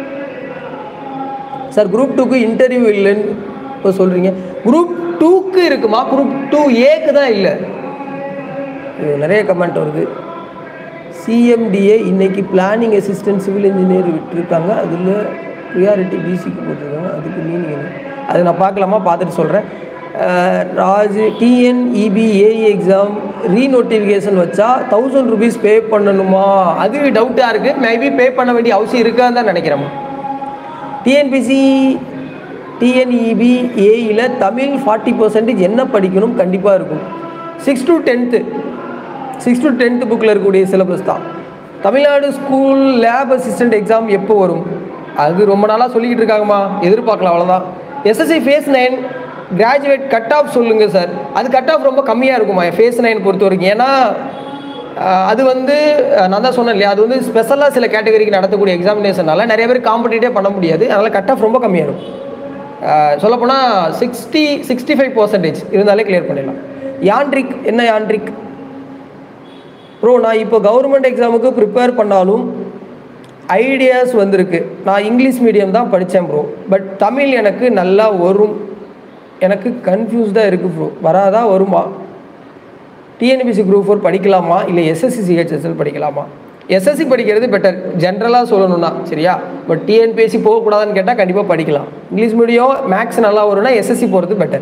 sir group டூக்கு இன்டர்வியூ இல்லைன்னு இப்போ சொல்கிறீங்க குரூப் டூக்கு இருக்குமா குரூப் டூ ஏக்கு தான் இல்லை இது நிறைய கமெண்ட் வருது சிஎம்டிஏ இன்னைக்கு பிளானிங் அசிஸ்டன்ட் சிவில் இன்ஜினியர் விட்டுருக்காங்க அதில் ப்ரியாரிட்டி பிசிக்கு போட்டிருக்காங்க அதுக்கு மீனிங் என்ன அது நான் பார்க்கலாமா பார்த்துட்டு சொல்கிறேன் Raj TNEB AE exam renotification வச்சா தௌசண்ட் ருபீஸ் பே பண்ணணுமா அது டவுட்டாக இருக்குது மேபி பே பண்ண வேண்டிய அவசியம் இருக்கான்னு தான் நினைக்கிறேம்மா டிஎன்பிசி டிஎன்இபி ஏயில் தமிழ் ஃபார்ட்டி பர்சன்டேஜ் என்ன படிக்கணும் கண்டிப்பாக இருக்கும் six to tenth six to tenth புக்கில் இருக்கக்கூடிய சிலபஸ் தான் Tamil Nadu school lab assistant exam எப்போ வரும் அது ரொம்ப நாளாக சொல்லிக்கிட்டு இருக்காங்கம்மா எதிர்பார்க்கலாம் அவ்வளோதான் SSC phase nine graduate cut off சொல்லுங்கள் சார் அது கட் ஆஃப் ரொம்ப கம்மியாக இருக்குமா ஃபேஸ் நைன் பொறுத்த வரைக்கும் ஏன்னா அஹ், அது வந்து அஹ், நான் தான் சொன்னேன் இல்லையா அது வந்து ஸ்பெஷலாக சில கேட்டகரிக்கு நடத்தக்கூடிய எக்ஸாமினேஷனால நிறைய பேர் காம்படிட்டே பண்ண முடியாது அதனால் கட் ஆஃப் ரொம்ப கம்மியாக இருக்கும் சொல்லப்போனால் சிக்ஸ்டி சிக்ஸ்டி ஃபைவ் பர்சன்டேஜ் இருந்தாலே கிளியர் பண்ணிடலாம் யான்ட்ரிக் என்ன யான்ட்ரிக் ப்ரோ நான் இப்போ கவர்மெண்ட் எக்ஸாமுக்கு ப்ரிப்பேர் பண்ணாலும் ஐடியாஸ் வந்திருக்கு நான் இங்கிலீஷ் மீடியம் தான் படித்தேன் ப்ரோ பட் தமிழ் எனக்கு நல்லா வரும் எனக்கு கன்ஃபியூஸ்டாக இருக்குது ப்ரோ வராதா வருமா டிஎன்பிசி குரூப் ஃபோர் படிக்கலாமா இல்லை எஸ்எஸ்சி சிஹெச்எஸ்எல் படிக்கலாமா எஸ்எஸ்சி படிக்கிறது பெட்டர் ஜென்ரலாக சொல்லணும்னா சரியா பட் டிஎன்பிஎஸ்சி போகக்கூடாதுன்னு கேட்டால் கண்டிப்பாக படிக்கலாம் இங்கிலீஷ் மீடியம் மேக்ஸ் நல்லா வரும்னா எஸ்எஸ்சி போகிறது பெட்டர்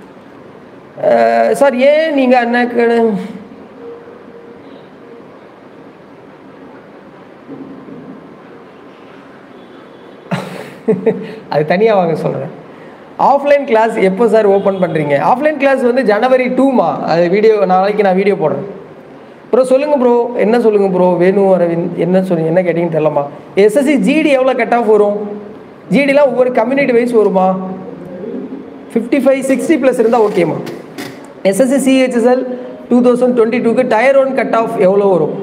சார் ஏன் நீங்கள் அண்ணாக்கு அது தனியாக வாங்க சொல்கிறேன் ஆஃப்லைன் கிளாஸ் எப்போ சார் ஓப்பன் பண்ணுறீங்க ஆஃப்லைன் கிளாஸ் வந்து ஜனவரி டூமா அது வீடியோ நாளைக்கு நான் வீடியோ போடுறேன் ப்ரோ சொல்லுங்கள் ப்ரோ என்ன சொல்லுங்கள் ப்ரோ வேணு அரவிந்த் என்ன சொல்லுங்க என்ன கேட்டிங்கன்னு தெரியலமா எஸ்எஸ்சி ஜிடி எவ்வளோ கட் ஆஃப் வரும் ஜிடிலாம் ஒவ்வொரு கம்யூனிட்டி வைஸ் வருமா ஃபிஃப்டி ஃபைவ் சிக்ஸ்டி ப்ளஸ் இருந்தால் ஓகேம்மா SSC CHSL two thousand twenty டூக்கு டயர் ஒன் கட் ஆஃப் எவ்வளோ வரும்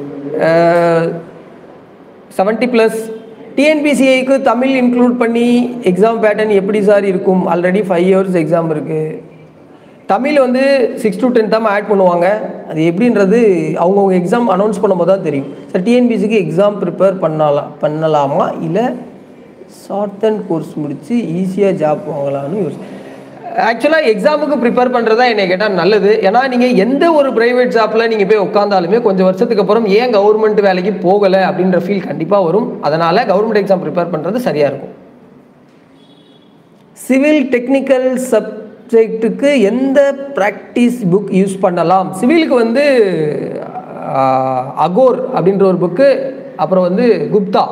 செவன்ட்டி ப்ளஸ் டிஎன்பிசிஐக்கு தமிழ் இன்க்ளூட் பண்ணி எக்ஸாம் பேட்டர்ன் எப்படி சார் இருக்கும் ஆல்ரெடி ஃபைவ் இயர்ஸ் எக்ஸாம் இருக்குது தமிழ் வந்து சிக்ஸ் டு டென் தான் ஆட் பண்ணுவாங்க அது எப்படின்றது அவங்கவுங்க எக்ஸாம் அனௌன்ஸ் பண்ணும்போது தான் தெரியும் சார் டிஎன்பிசிக்கு எக்ஸாம் ப்ரிப்பேர் பண்ணலாம் பண்ணலாமா இல்லை ஷார்ட் அண்ட் கோர்ஸ் முடித்து ஈஸியாக ஜாப் வாங்கலாம்னு யோசி ஆக்சுவலாக எக்ஸாமுக்கு ப்ரிப்பேர் பண்ணுறதா என்னை கேட்டால் நல்லது ஏன்னா நீங்கள் எந்த ஒரு ப்ரைவேட் ஜாப்பில் நீங்கள் போய் உட்காந்தாலுமே கொஞ்சம் வருஷத்துக்கு அப்புறம் ஏன் கவர்மெண்ட் வேலைக்கு போகலை அப்படின்ற ஃபீல் கண்டிப்பாக வரும் அதனால் கவர்மெண்ட் எக்ஸாம் ப்ரிப்பேர் பண்ணுறது சரியாக இருக்கும் சிவில் டெக்னிக்கல் சப்ஜெக்ட்டுக்கு எந்த ப்ராக்டிஸ் புக் யூஸ் பண்ணலாம் சிவிலுக்கு வந்து ஆஹ், அகோர் அப்படின்ற ஒரு புக்கு அப்புறம் வந்து Gupta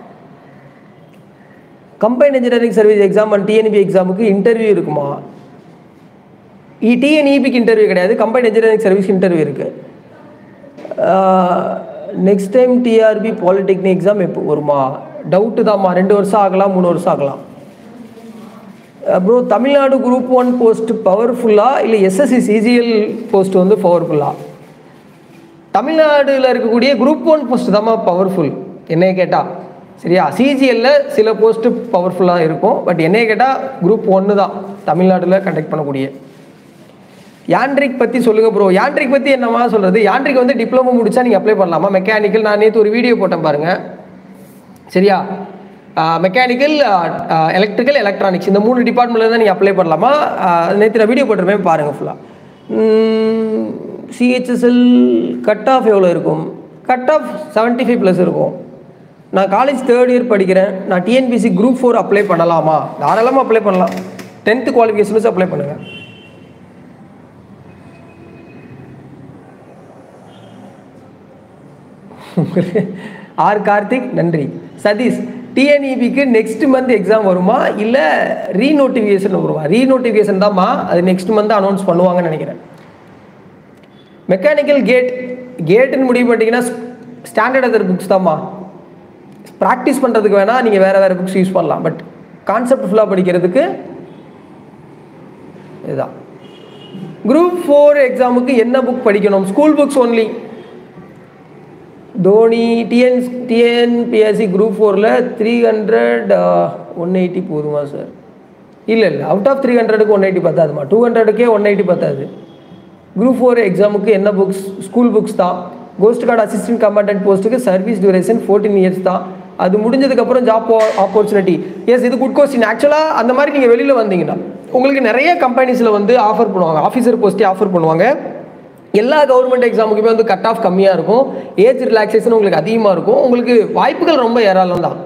combine engineering service exam and TNB எக்ஸாமுக்கு இன்டர்வியூ இருக்குமா டிஎன்இபிக்கு இன்டர்வியூ கிடையாது கம்பைன் இன்ஜினியரிங் சர்வீஸ் இன்டர்வியூ இருக்குது next time TRB polytechnic exam எப்போ வருமா டவுட்டு தான்மா ரெண்டு வருஷம் ஆகலாம் மூணு வருஷம் ஆகலாம் அப்புறம் தமிழ்நாடு குரூப் ஒன் போஸ்ட் பவர்ஃபுல்லா இல்லை எஸ்எஸ்சி சிஜிஎல் போஸ்ட் வந்து பவர்ஃபுல்லா தமிழ்நாடுல இருக்கக்கூடிய குரூப் ஒன் போஸ்ட் தான்மா பவர்ஃபுல் என்னைய கேட்டால் சரியா சிஜிஎல்ல சில போஸ்ட்டு பவர்ஃபுல்லாக இருக்கும் பட் என்னைய கேட்டால் குரூப் ஒன்று தான் தமிழ்நாடுல கண்டக்ட் பண்ணக்கூடிய யாண்ட்ரிக் பற்றி சொல்லுங்க ப்ரோ யாண்ட்ரிக் பற்றி என்னமா சொல்கிறது யாண்ட்ரிக் வந்து டிப்ளமோ முடிச்சா நீங்கள் அப்ளை பண்ணலாமா மெக்கானிக்கல் நான் நேற்று ஒரு வீடியோ போட்டேன் பாருங்க சரியா மெக்கானிக்கல் எலக்ட்ரிக்கல் எலக்ட்ரானிக்ஸ் இந்த மூணு டிபார்ட்மெண்ட்ல தான் நீங்கள் அப்ளை பண்ணலாமா நேற்று நான் வீடியோ போட்டிருப்பேன் பாருங்கள் ஃபுல்லாக சிஹெச்எஸ்எல் கட் ஆஃப் எவ்வளோ இருக்கும் cut off seventy five plus இருக்கும் நான் காலேஜ் தேர்ட் இயர் படிக்கிறேன் நான் டிஎன்பிசி குரூப் ஃபோர் அப்ளை பண்ணலாமா தாராளமாக அப்ளை பண்ணலாம் டென்த்து குவாலிஃபிகேஷன்ஸ் அப்ளை பண்ணுங்கள் ஆர் கார்த்திக் நன்றி சதீஷ் டிஎன்இபிக்கு நெக்ஸ்ட் மந்த் எக்ஸாம் வருமா இல்லை ரீநோட்டிஃபிகேஷன் வருமா ரீநோட்டிஃபிகேஷன் தான்மா அது நெக்ஸ்ட் மந்த் அனௌன்ஸ் பண்ணுவாங்கன்னு நினைக்கிறேன் மெக்கானிக்கல் கேட் கேட்டுன்னு முடிவு பண்ணிட்டீங்கன்னா ஸ்டாண்டர்ட் அதர் புக்ஸ் தான்மா ப்ராக்டிஸ் பண்ணுறதுக்கு வேணால் நீங்கள் வேறு வேறு புக்ஸ் யூஸ் பண்ணலாம் பட் கான்செப்ட் ஃபுல்லாக படிக்கிறதுக்கு இதுதான் குரூப் ஃபோர் எக்ஸாமுக்கு என்ன புக் படிக்கணும் school books only Dhoni TN TNPSC group ஃபோரில் த்ரீ ஹண்ட்ரட் ஒன் எயிட்டி போதுமா சார் இல்லை இல்லை அவுட் ஆஃப் த்ரீ ஹண்ட்ரடுக்கு ஒன் எயிட்டி பத்தாதுமா டூ ஹண்ட்ரடுக்கே ஒன் எயிட்டி பத்தாது குரூப் ஃபோர் எக்ஸாமுக்கு என்ன புக்ஸ் ஸ்கூல் புக்ஸ் தான் கோஸ்ட் கார்டு அசிஸ்டன்ட் கமாண்டன்ட் போஸ்ட்டுக்கு சர்வீஸ் டியூரேஷன் ஃபோர்டீன் இயர்ஸ் தான் அது முடிஞ்சதுக்கப்புறம் ஜாப் ஆப்பர்ச்சுனிட்டி எஸ் இது குட் கொஸ்டின் ஆக்சுவலாக அந்த மாதிரி நீங்கள் வெளியில் வந்தீங்கன்னா உங்களுக்கு நிறைய கம்பெனிஸில் வந்து ஆஃபர் பண்ணுவாங்க ஆஃபீஸர் போஸ்ட்டே ஆஃபர் பண்ணுவாங்க எல்லா கவர்மெண்ட் எக்ஸாமுக்குமே வந்து கட் ஆஃப் கம்மியாக இருக்கும் ஏஜ் ரிலாக்ஸேஷன் உங்களுக்கு அதிகமாக இருக்கும் உங்களுக்கு வாய்ப்புகள் ரொம்ப ஏராளம் தான்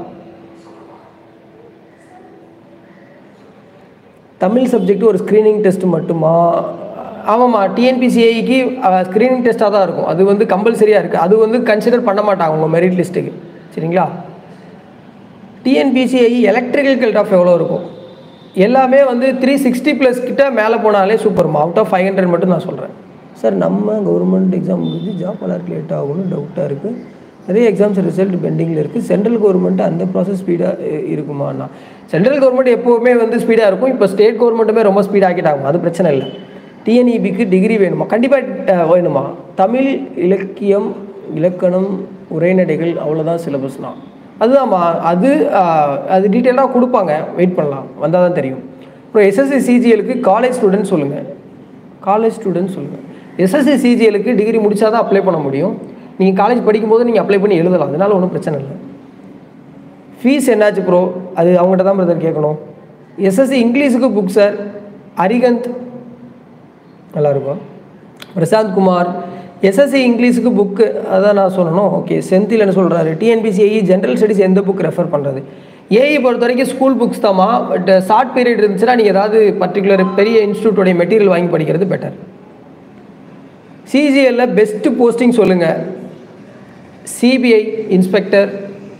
தமிழ் சப்ஜெக்ட் ஒரு ஸ்க்ரீனிங் டெஸ்ட் மட்டுமா ஆமாம்மா டிஎன்பிசிஐக்கு ஸ்க்ரீனிங் டெஸ்ட்டாக தான் இருக்கும் அது வந்து கம்பல்சரியாக இருக்குது அது வந்து கன்சிடர் பண்ண மாட்டாங்க உங்கள் மெரிட் லிஸ்ட்டுக்கு சரிங்களா டிஎன்பிசிஐ எலக்ட்ரிக்கல் கட் ஆஃப் எவ்வளோ இருக்கும் எல்லாமே வந்து த்ரீ சிக்ஸ்டி ப்ளஸ் கிட்ட மேலே போனாலே சூப்பர்மா அவுட் ஆஃப் ஃபைவ் ஹண்ட்ரட் மட்டும் நான் சொல்கிறேன் சார் நம்ம கவர்மெண்ட் எக்ஸாம் முடிஞ்சு ஜாப் அலர்ட் லேட் ஆகும்னு டவுட்டாக இருக்குது நிறைய எக்ஸாம்ஸ் ரிசல்ட் பெண்டிங்கில் இருக்குது சென்ட்ரல் கவர்மெண்ட் அந்த ப்ராசஸ் ஸ்பீடாக இருக்குமாண்ணா சென்ட்ரல் கவர்மெண்ட் எப்போவுமே வந்து ஸ்பீடாக இருக்கும் இப்போ ஸ்டேட் கவர்மெண்ட்டுமே ரொம்ப ஸ்பீட் ஆக்கிட்டாங்க அது பிரச்சனை இல்லை டிஎன்இபிக்கு டிகிரி வேணுமா கண்டிப்பாக வேணுமா தமிழ் இலக்கியம் இலக்கணம் உரைநடைகள் அவ்வளோதான் சிலபஸ்னா அதுதான்மா அது ஆஹ், அது டீட்டெயிலாக கொடுப்பாங்க வெயிட் பண்ணலாம் வந்தால் தான் தெரியும் அப்புறம் எஸ்எஸ்சி சிஜிஎலுக்கு காலேஜ் ஸ்டூடெண்ட் சொல்லுங்கள் காலேஜ் ஸ்டூடெண்ட் சொல்லுங்கள் எஸ்எஸ்சி சிஜிஎலுக்கு டிகிரி முடிச்சா தான் அப்ளை பண்ண முடியும் நீங்கள் காலேஜ் படிக்கும்போது நீங்கள் அப்ளை பண்ணி எழுதலாம் அதனால ஒன்றும் பிரச்சனை இல்லை ஃபீஸ் என்னாச்சு ப்ரோ அது அவங்ககிட்ட தான் பிரதர் கேட்கணும் எஸ்எஸ்சி இங்கிலீஷுக்கு புக் சார் அரிகந்த் நல்லா இருக்கும் பிரசாந்த் குமார் எஸ்எஸ்சி இங்கிலீஷுக்கு புக்கு அதான் நான் சொல்லணும் ஓகே செந்தில் என்ன சொல்கிறாரு டிஎன்பிசிஐ ஜென்ரல் ஸ்டடீஸ் எந்த புக் ரெஃபர் பண்ணுறது ஏஐ பொறுத்த வரைக்கும் ஸ்கூல் புக்ஸ் தாம்மா பட் ஷார்ட் பீரியட் இருந்துச்சுன்னா நீங்கள் ஏதாவது பர்டிகுலர் பெரிய இன்ஸ்டியூட்டோடைய மெட்டீரியல் வாங்கி படிக்கிறது பெட்டர் சிஜிஎல்ல பெஸ்ட்டு போஸ்டிங் சொல்லுங்கள் சிபிஐ இன்ஸ்பெக்டர்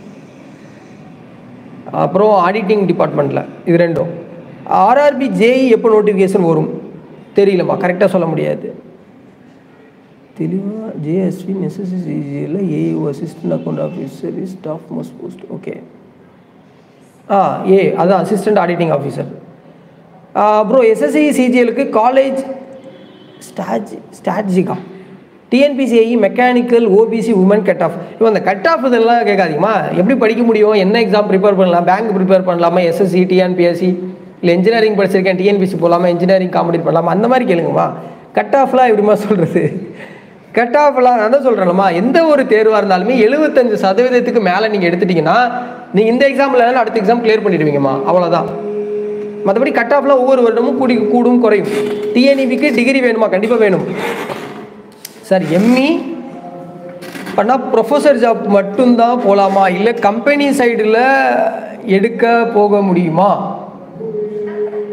அப்புறம் ஆடிட்டிங் டிபார்ட்மெண்ட்டில் இது ரெண்டும் ஆர்ஆர்பி ஜேஇ எப்போ நோட்டிஃபிகேஷன் வரும் தெரியலம்மா கரெக்டாக சொல்ல முடியாது தெளிவாக ஜேஎஸ்வி நெசசிசியில் AEO assistant account officer is staff most post okay ah ஏ அதான் அசிஸ்டன்ட் ஆடிட்டிங் ஆஃபீஸர் அப்புறம் எஸ்எஸ்சி சிஜிஎலுக்கு காலேஜ் ஸ்டாஜி ஸ்டாட்ஜிகா டிஎன்பிசிஐ mechanical OBC woman cut off இப்போ அந்த கட் ஆஃப் இதெல்லாம் கேட்காதீங்கம்மா எப்படி படிக்க முடியும் என்ன எக்ஸாம் ப்ரிப்பேர் பண்ணலாம் பேங்க் ப்ரிப்பேர் பண்ணலாமா எஸ்எஸ்சி டிஎன்பிஎஸ்சி இல்லை இன்ஜினியரிங் படிச்சிருக்கேன் டிஎன்பிசி போகலாமா இன்ஜினியரிங் காம்படிட் பண்ணலாமா அந்த மாதிரி கேளுங்கம்மா கட் ஆஃப்லாம் எப்படிமா சொல்கிறது கட் ஆஃப்லாம் நான் தான் சொல்கிறேன்லம்மா எந்த ஒரு தேர்வாக இருந்தாலுமே எழுபத்தஞ்சு சதவீதத்துக்கு மேலே நீங்கள் எடுத்துட்டீங்கன்னா நீங்கள் இந்த எக்ஸாமில் அடுத்த எக்ஸாம் கிளியர் பண்ணிடுவீங்கம்மா அவ்வளோதான் மற்றபடி கட் ஆஃப்லாம் ஒவ்வொரு வருடமும் கூடி கூடும் குறையும் டிஎன்இபிக்கு டிகிரி வேணுமா கண்டிப்பாக வேணும் சார் எம்இ பண்ணால் ப்ரொஃபஸர் ஜாப் மட்டும்தான் போகலாமா இல்லை கம்பெனி சைடில் எடுக்க போக முடியுமா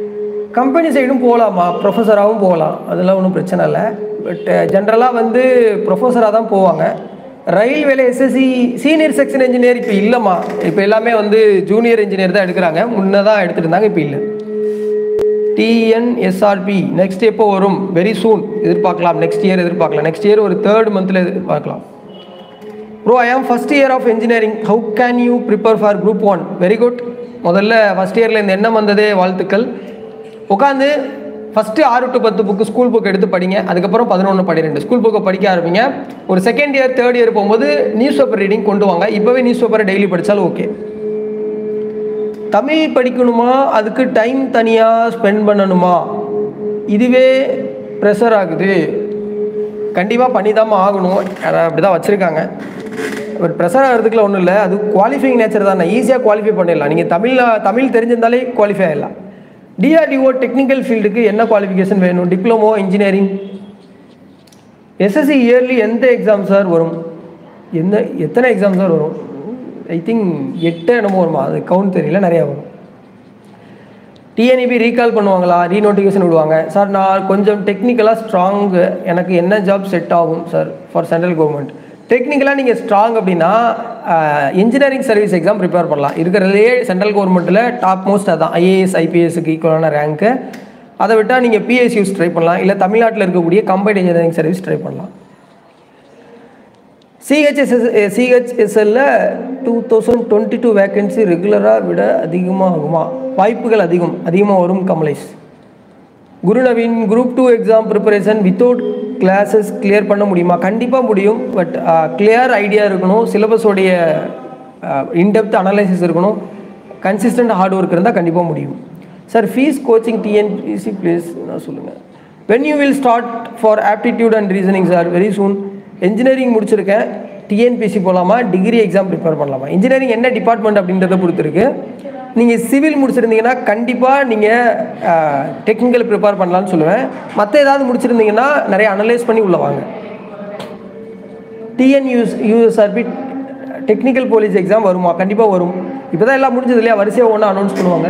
கம்பெனி சைடும் போகலாமா ப்ரொஃபஸராகவும் போகலாம் அதெல்லாம் ஒன்றும் பிரச்சனை இல்லை பட் ஜென்ரலாக வந்து ப்ரொஃபஸராக தான் போவாங்க ரயில்வேல எஸ்எஸ்சி சீனியர் செக்ஷன் இன்ஜினியர் இப்போ இல்லைம்மா இப்போ எல்லாமே வந்து ஜூனியர் இன்ஜினியர் தான் எடுக்கிறாங்க முன்னே தான் எடுத்துகிட்டு இருந்தாங்க இப்போ இல்லை டிஎன்எஸ்ஆர்பி நெக்ஸ்ட் எப்போ வரும் வெரி சூன் எதிர்பார்க்கலாம் நெக்ஸ்ட் இயர் எதிர்பார்க்கலாம் நெக்ஸ்ட் இயர் ஒரு தேர்ட் மந்தில் எதிர்பார்க்கலாம் bro I am first year of engineering how can you prepare for group one very good முதல்ல ஃபஸ்ட் இயரில் இந்த எண்ணம் வந்ததே வாழ்த்துக்கள் உட்காந்து ஃபஸ்ட்டு ஆறு டு பத்து புக்கு ஸ்கூல் புக் எடுத்து படிங்க அதுக்கப்புறம் பதினொன்று பன்னிரெண்டு ஸ்கூல் புக்கை படிக்க ஆரம்பிங்க ஒரு செகண்ட் இயர் தேர்ட் இயர் போகும்போது நியூஸ் பேப்பர் ரீடிங் கொண்டு வாங்க இப்போவே நியூஸ் பேப்பரை டெய்லி படித்தாலும் ஓகே தமிழ் படிக்கணுமா அதுக்கு டைம் தனியாக ஸ்பெண்ட் பண்ணணுமா இதுவே ப்ரெஷர் ஆகுது கண்டிப்பாக பண்ணி தான் ஆகணும் அப்படி தான் வச்சுருக்காங்க பட் ப்ரெஷர் ஆகிறதுக்குலாம் ஒன்றும் இல்லை அது குவாலிஃபைங் நேச்சர் தானே ஈஸியாக குவாலிஃபை பண்ணிடலாம் நீங்கள் தமிழில் தமிழ் தெரிஞ்சிருந்தாலே குவாலிஃபை ஆகிடலாம் டிஆர்டிஓ டெக்னிக்கல் ஃபீல்டுக்கு என்ன குவாலிஃபிகேஷன் வேணும் டிப்ளமோ இன்ஜினியரிங் எஸ்எஸ்சி இயர்லி எந்த எக்ஸாம் சார் வரும் எந்த எத்தனை எக்ஸாம் சார் வரும் ஐ திங்க் எட்டு என்னமோ வருமா அது கவுண்ட் தெரியல நிறையா வரும் டிஎன்இபி ரீகால் பண்ணுவாங்களா ரீநோட்டிஃபிகேஷன் விடுவாங்க சார் நான் கொஞ்சம் டெக்னிக்கலாக ஸ்ட்ராங்கு எனக்கு என்ன ஜாப் செட் ஆகும் சார் ஃபார் சென்ட்ரல் கவர்மெண்ட் டெக்னிக்கலாக நீங்கள் ஸ்ட்ராங் அப்படின்னா இன்ஜினியரிங் சர்வீஸ் எக்ஸாம் ப்ரிப்பேர் பண்ணலாம் இருக்கிறதுலே சென்ட்ரல் கவர்மெண்ட்டில் டாப் மோஸ்ட் அதான் ஐஏஎஸ் ஐபிஎஸ்க்கு ஈக்குவலான ரேங்க்கு அதை விட்டால் நீங்கள் பிஎஸ்யூஸ் ட்ரை பண்ணலாம் இல்லை தமிழ்நாட்டில் இருக்கக்கூடிய கம்பைன்ட் இன்ஜினியரிங் சர்வீஸ் ட்ரை பண்ணலாம் சிஹெச்எஸ்எஸ் சிஹெச்எஸ்எல்ல two thousand twenty two vacancy ரெகுலராக விட அதிகமாக ஆகுமா வாய்ப்புகள் அதிகம் அதிகமாக வரும் கமலேஷ் குருநவீன் group two exam preparation without classes clear பண்ண முடியுமா கண்டிப்பாக முடியும் பட் கிளியர் ஐடியா இருக்கணும் சிலபஸோடைய இன்டெப்த் அனலைசிஸ் இருக்கணும் கன்சிஸ்டன்ட் ஹார்ட் ஒர்க் இருந்தால் கண்டிப்பாக முடியும் sir fees coaching TNPC please நான் சொல்லுங்கள் when you will start for aptitude and reasoning sir very soon engineering முடிச்சிருக்கேன் டிஎன்பிசி போகலாமா டிகிரி எக்ஸாம் ப்ரிப்பேர் பண்ணலாமா இன்ஜினியரிங் என்ன டிபார்ட்மெண்ட் அப்படின்றத பொறுத்திருக்கு நீங்கள் சிவில் முடிச்சிருந்தீங்கன்னா கண்டிப்பாக நீங்கள் டெக்னிக்கல் ப்ரிப்பேர் பண்ணலாம்னு சொல்லுவேன் மற்ற ஏதாவது முடிச்சிருந்தீங்கன்னா நிறைய அனலைஸ் பண்ணி உள்ள வாங்க TNUS USRB technical police exam வருமா கண்டிப்பாக வரும் இப்போ தான் எல்லாம் முடிஞ்சது இல்லையா வரிசையாக ஒன்று அனௌன்ஸ் பண்ணுவாங்க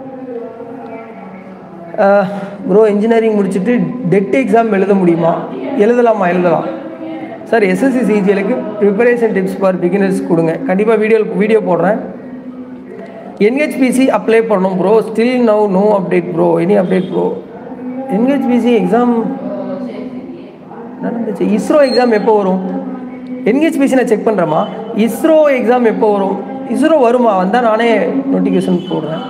ப்ரோ இன்ஜினியரிங் முடிச்சுட்டு டெட் எக்ஸாம் எழுத முடியுமா எழுதலாமா எழுதலாம் சார் எஸ்எஸ்சி சிஜிஎலுக்கு ப்ரிப்பரேஷன் டிப்ஸ் ஃபார் பிகினர்ஸ் கொடுங்க கண்டிப்பாக வீடியோ வீடியோ போடுறேன் என்ஹெச்பிசி அப்ளை பண்ணணும் bro still now no update bro any update bro NHPC exam நடந்துச்சு இஸ்ரோ எக்ஸாம் எப்போ வரும் என்ஹெச்பிசி நான் செக் பண்ணுறேம்மா இஸ்ரோ எக்ஸாம் எப்போ வரும் இஸ்ரோ வருமா வந்தால் நானே நோட்டிஃபிகேஷன் போடுறேன்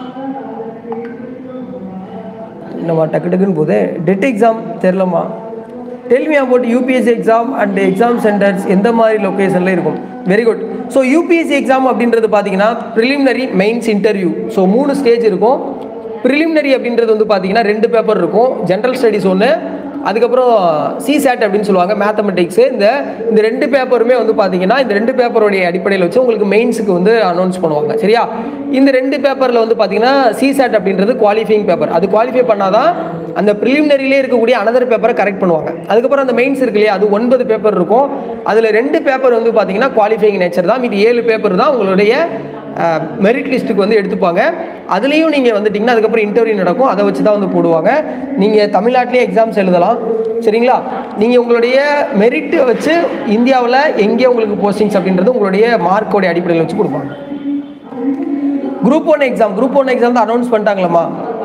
என்னம்மா டக்கு டக்குன்னு போகுது டெட் எக்ஸாம் தெரிலம்மா tell me about UPSC exam and exam centres எந்த மாதிரி லொக்கேஷனில் இருக்கும் very good so UPSC exam அப்படின்றது பார்த்தீங்கன்னா ப்ரிலிமினரி மெயின்ஸ் இன்டர்வியூ ஸோ மூணு ஸ்டேஜ் இருக்கும் ப்ரிலிமினரி அப்படின்றது வந்து பார்த்தீங்கன்னா ரெண்டு பேப்பர் இருக்கும் ஜென்ரல் ஸ்டடீஸ் ஒன்று அதுக்கப்புறம் சிசேட் அப்படின்னு சொல்லுவாங்க மேத்தமெட்டிக்ஸு இந்த இந்த ரெண்டு பேப்பருமே வந்து பார்த்தீங்கன்னா இந்த ரெண்டு பேப்பருடைய அடிப்படையில் வச்சு உங்களுக்கு மெயின்ஸுக்கு வந்து அனௌன்ஸ் பண்ணுவாங்க சரியா இந்த ரெண்டு பேப்பரில் வந்து பார்த்தீங்கன்னா சிசேட் அப்படின்றது குவாலிஃபைங் பேப்பர் அது குவாலிஃபை பண்ணாதான் அந்த ப்ரிலிமினரிலே இருக்கக்கூடிய அனதர் பேப்பரை கரெக்ட் பண்ணுவாங்க அதுக்கப்புறம் அந்த மெயின்ஸ் இருக்கு இல்லையா அது ஒன்பது பேப்பர் இருக்கும் அதில் ரெண்டு பேப்பர் வந்து பார்த்தீங்கன்னா குவாலிஃபைங் நேச்சர் தான் மீதி ஏழு பேப்பர் தான் உங்களுடைய மெரிட் லிஸ்ட்டுக்கு வந்து எடுத்துப்பாங்க அதுலேயும் நீங்கள் வந்துட்டிங்கன்னா அதுக்கப்புறம் இன்டர்வியூ நடக்கும் அதை வச்சு தான் வந்து போடுவாங்க நீங்கள் தமிழ்நாட்டிலே எக்ஸாம்ஸ் எழுதலாம் சரிங்களா நீங்கள் உங்களுடைய மெரிட்டை வச்சு இந்தியாவில் எங்கே உங்களுக்கு போஸ்டிங்ஸ் அப்படின்றது உங்களுடைய மார்க்கோடைய அடிப்படையில் வச்சு கொடுப்பாங்க group one exam group one exam தான் அனௌன்ஸ் பண்ணிட்டாங்களாம்மா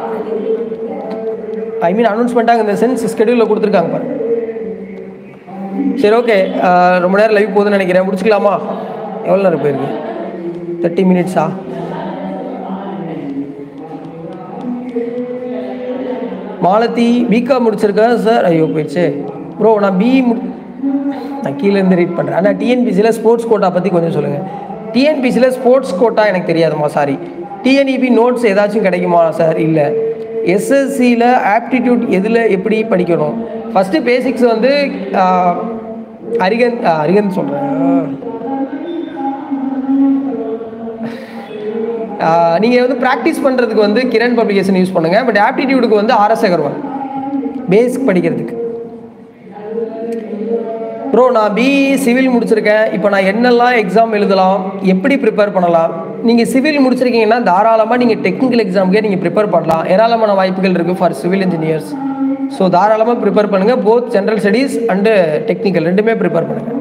ஐ மீன் அனௌன்ஸ் பண்ணிட்டாங்க இந்த சென்ஸ் ஸ்கெடியூலில் கொடுத்துருக்காங்க பாருங்க சரி ஓகே ரொம்ப நேரம் லைவ் போகுதுன்னு நினைக்கிறேன் முடிச்சுக்கலாமா எவ்வளோ நேரம் போயிருக்கு தேர்ட்டி மினிட்ஸா மாலதி பிகாம் முடிச்சிருக்கேன் சார் ஐயோ போயிடுச்சு ப்ரோ நான் பி மு நான் கீழேருந்து ரீட் பண்ணுறேன் ஆனால் டிஎன்பிசியில் ஸ்போர்ட்ஸ் கோட்டா பற்றி கொஞ்சம் சொல்லுங்கள் டிஎன்பிசியில் ஸ்போர்ட்ஸ் கோட்டா எனக்கு தெரியாதுமா சாரி டிஎன்இபி நோட்ஸ் ஏதாச்சும் கிடைக்குமா சார் இல்லை எஸ்எஸ்சியில் ஆப்டிடியூட் எதில் எப்படி படிக்கணும் ஃபஸ்ட்டு பேசிக்ஸ் வந்து ஆஹ், அரிகன் ஆஹ், அரிகன் சொல்கிறேன் நீங்கள் வந்து ப்ராக்டிஸ் பண்ணுறதுக்கு வந்து கிரண் பப்ளிகேஷன் யூஸ் பண்ணுங்கள் பட் ஆப்டிடியூடுக்கு வந்து ஆர்எஸ் அகர்வால் பேசிக் படிக்கிறதுக்கு ப்ரோ நான் பிஇ சிவில் முடிச்சிருக்கேன் இப்போ நான் என்னெல்லாம் எக்ஸாம் எழுதலாம் எப்படி ப்ரிப்பேர் பண்ணலாம் நீங்கள் சிவில் முடிச்சிருக்கீங்கன்னா தாராளமாக நீங்கள் டெக்னிக்கல் எக்ஸாமுக்கே நீங்கள் ப்ரிப்பேர் பண்ணலாம் ஏராளமான வாய்ப்புகள் இருக்குது ஃபார் சிவில் இன்ஜினியர்ஸ் ஸோ தாராளமாக ப்ரிப்பேர் பண்ணுங்கள் both general studies and technical ரெண்டுமே ப்ரிப்பேர் பண்ணுங்கள்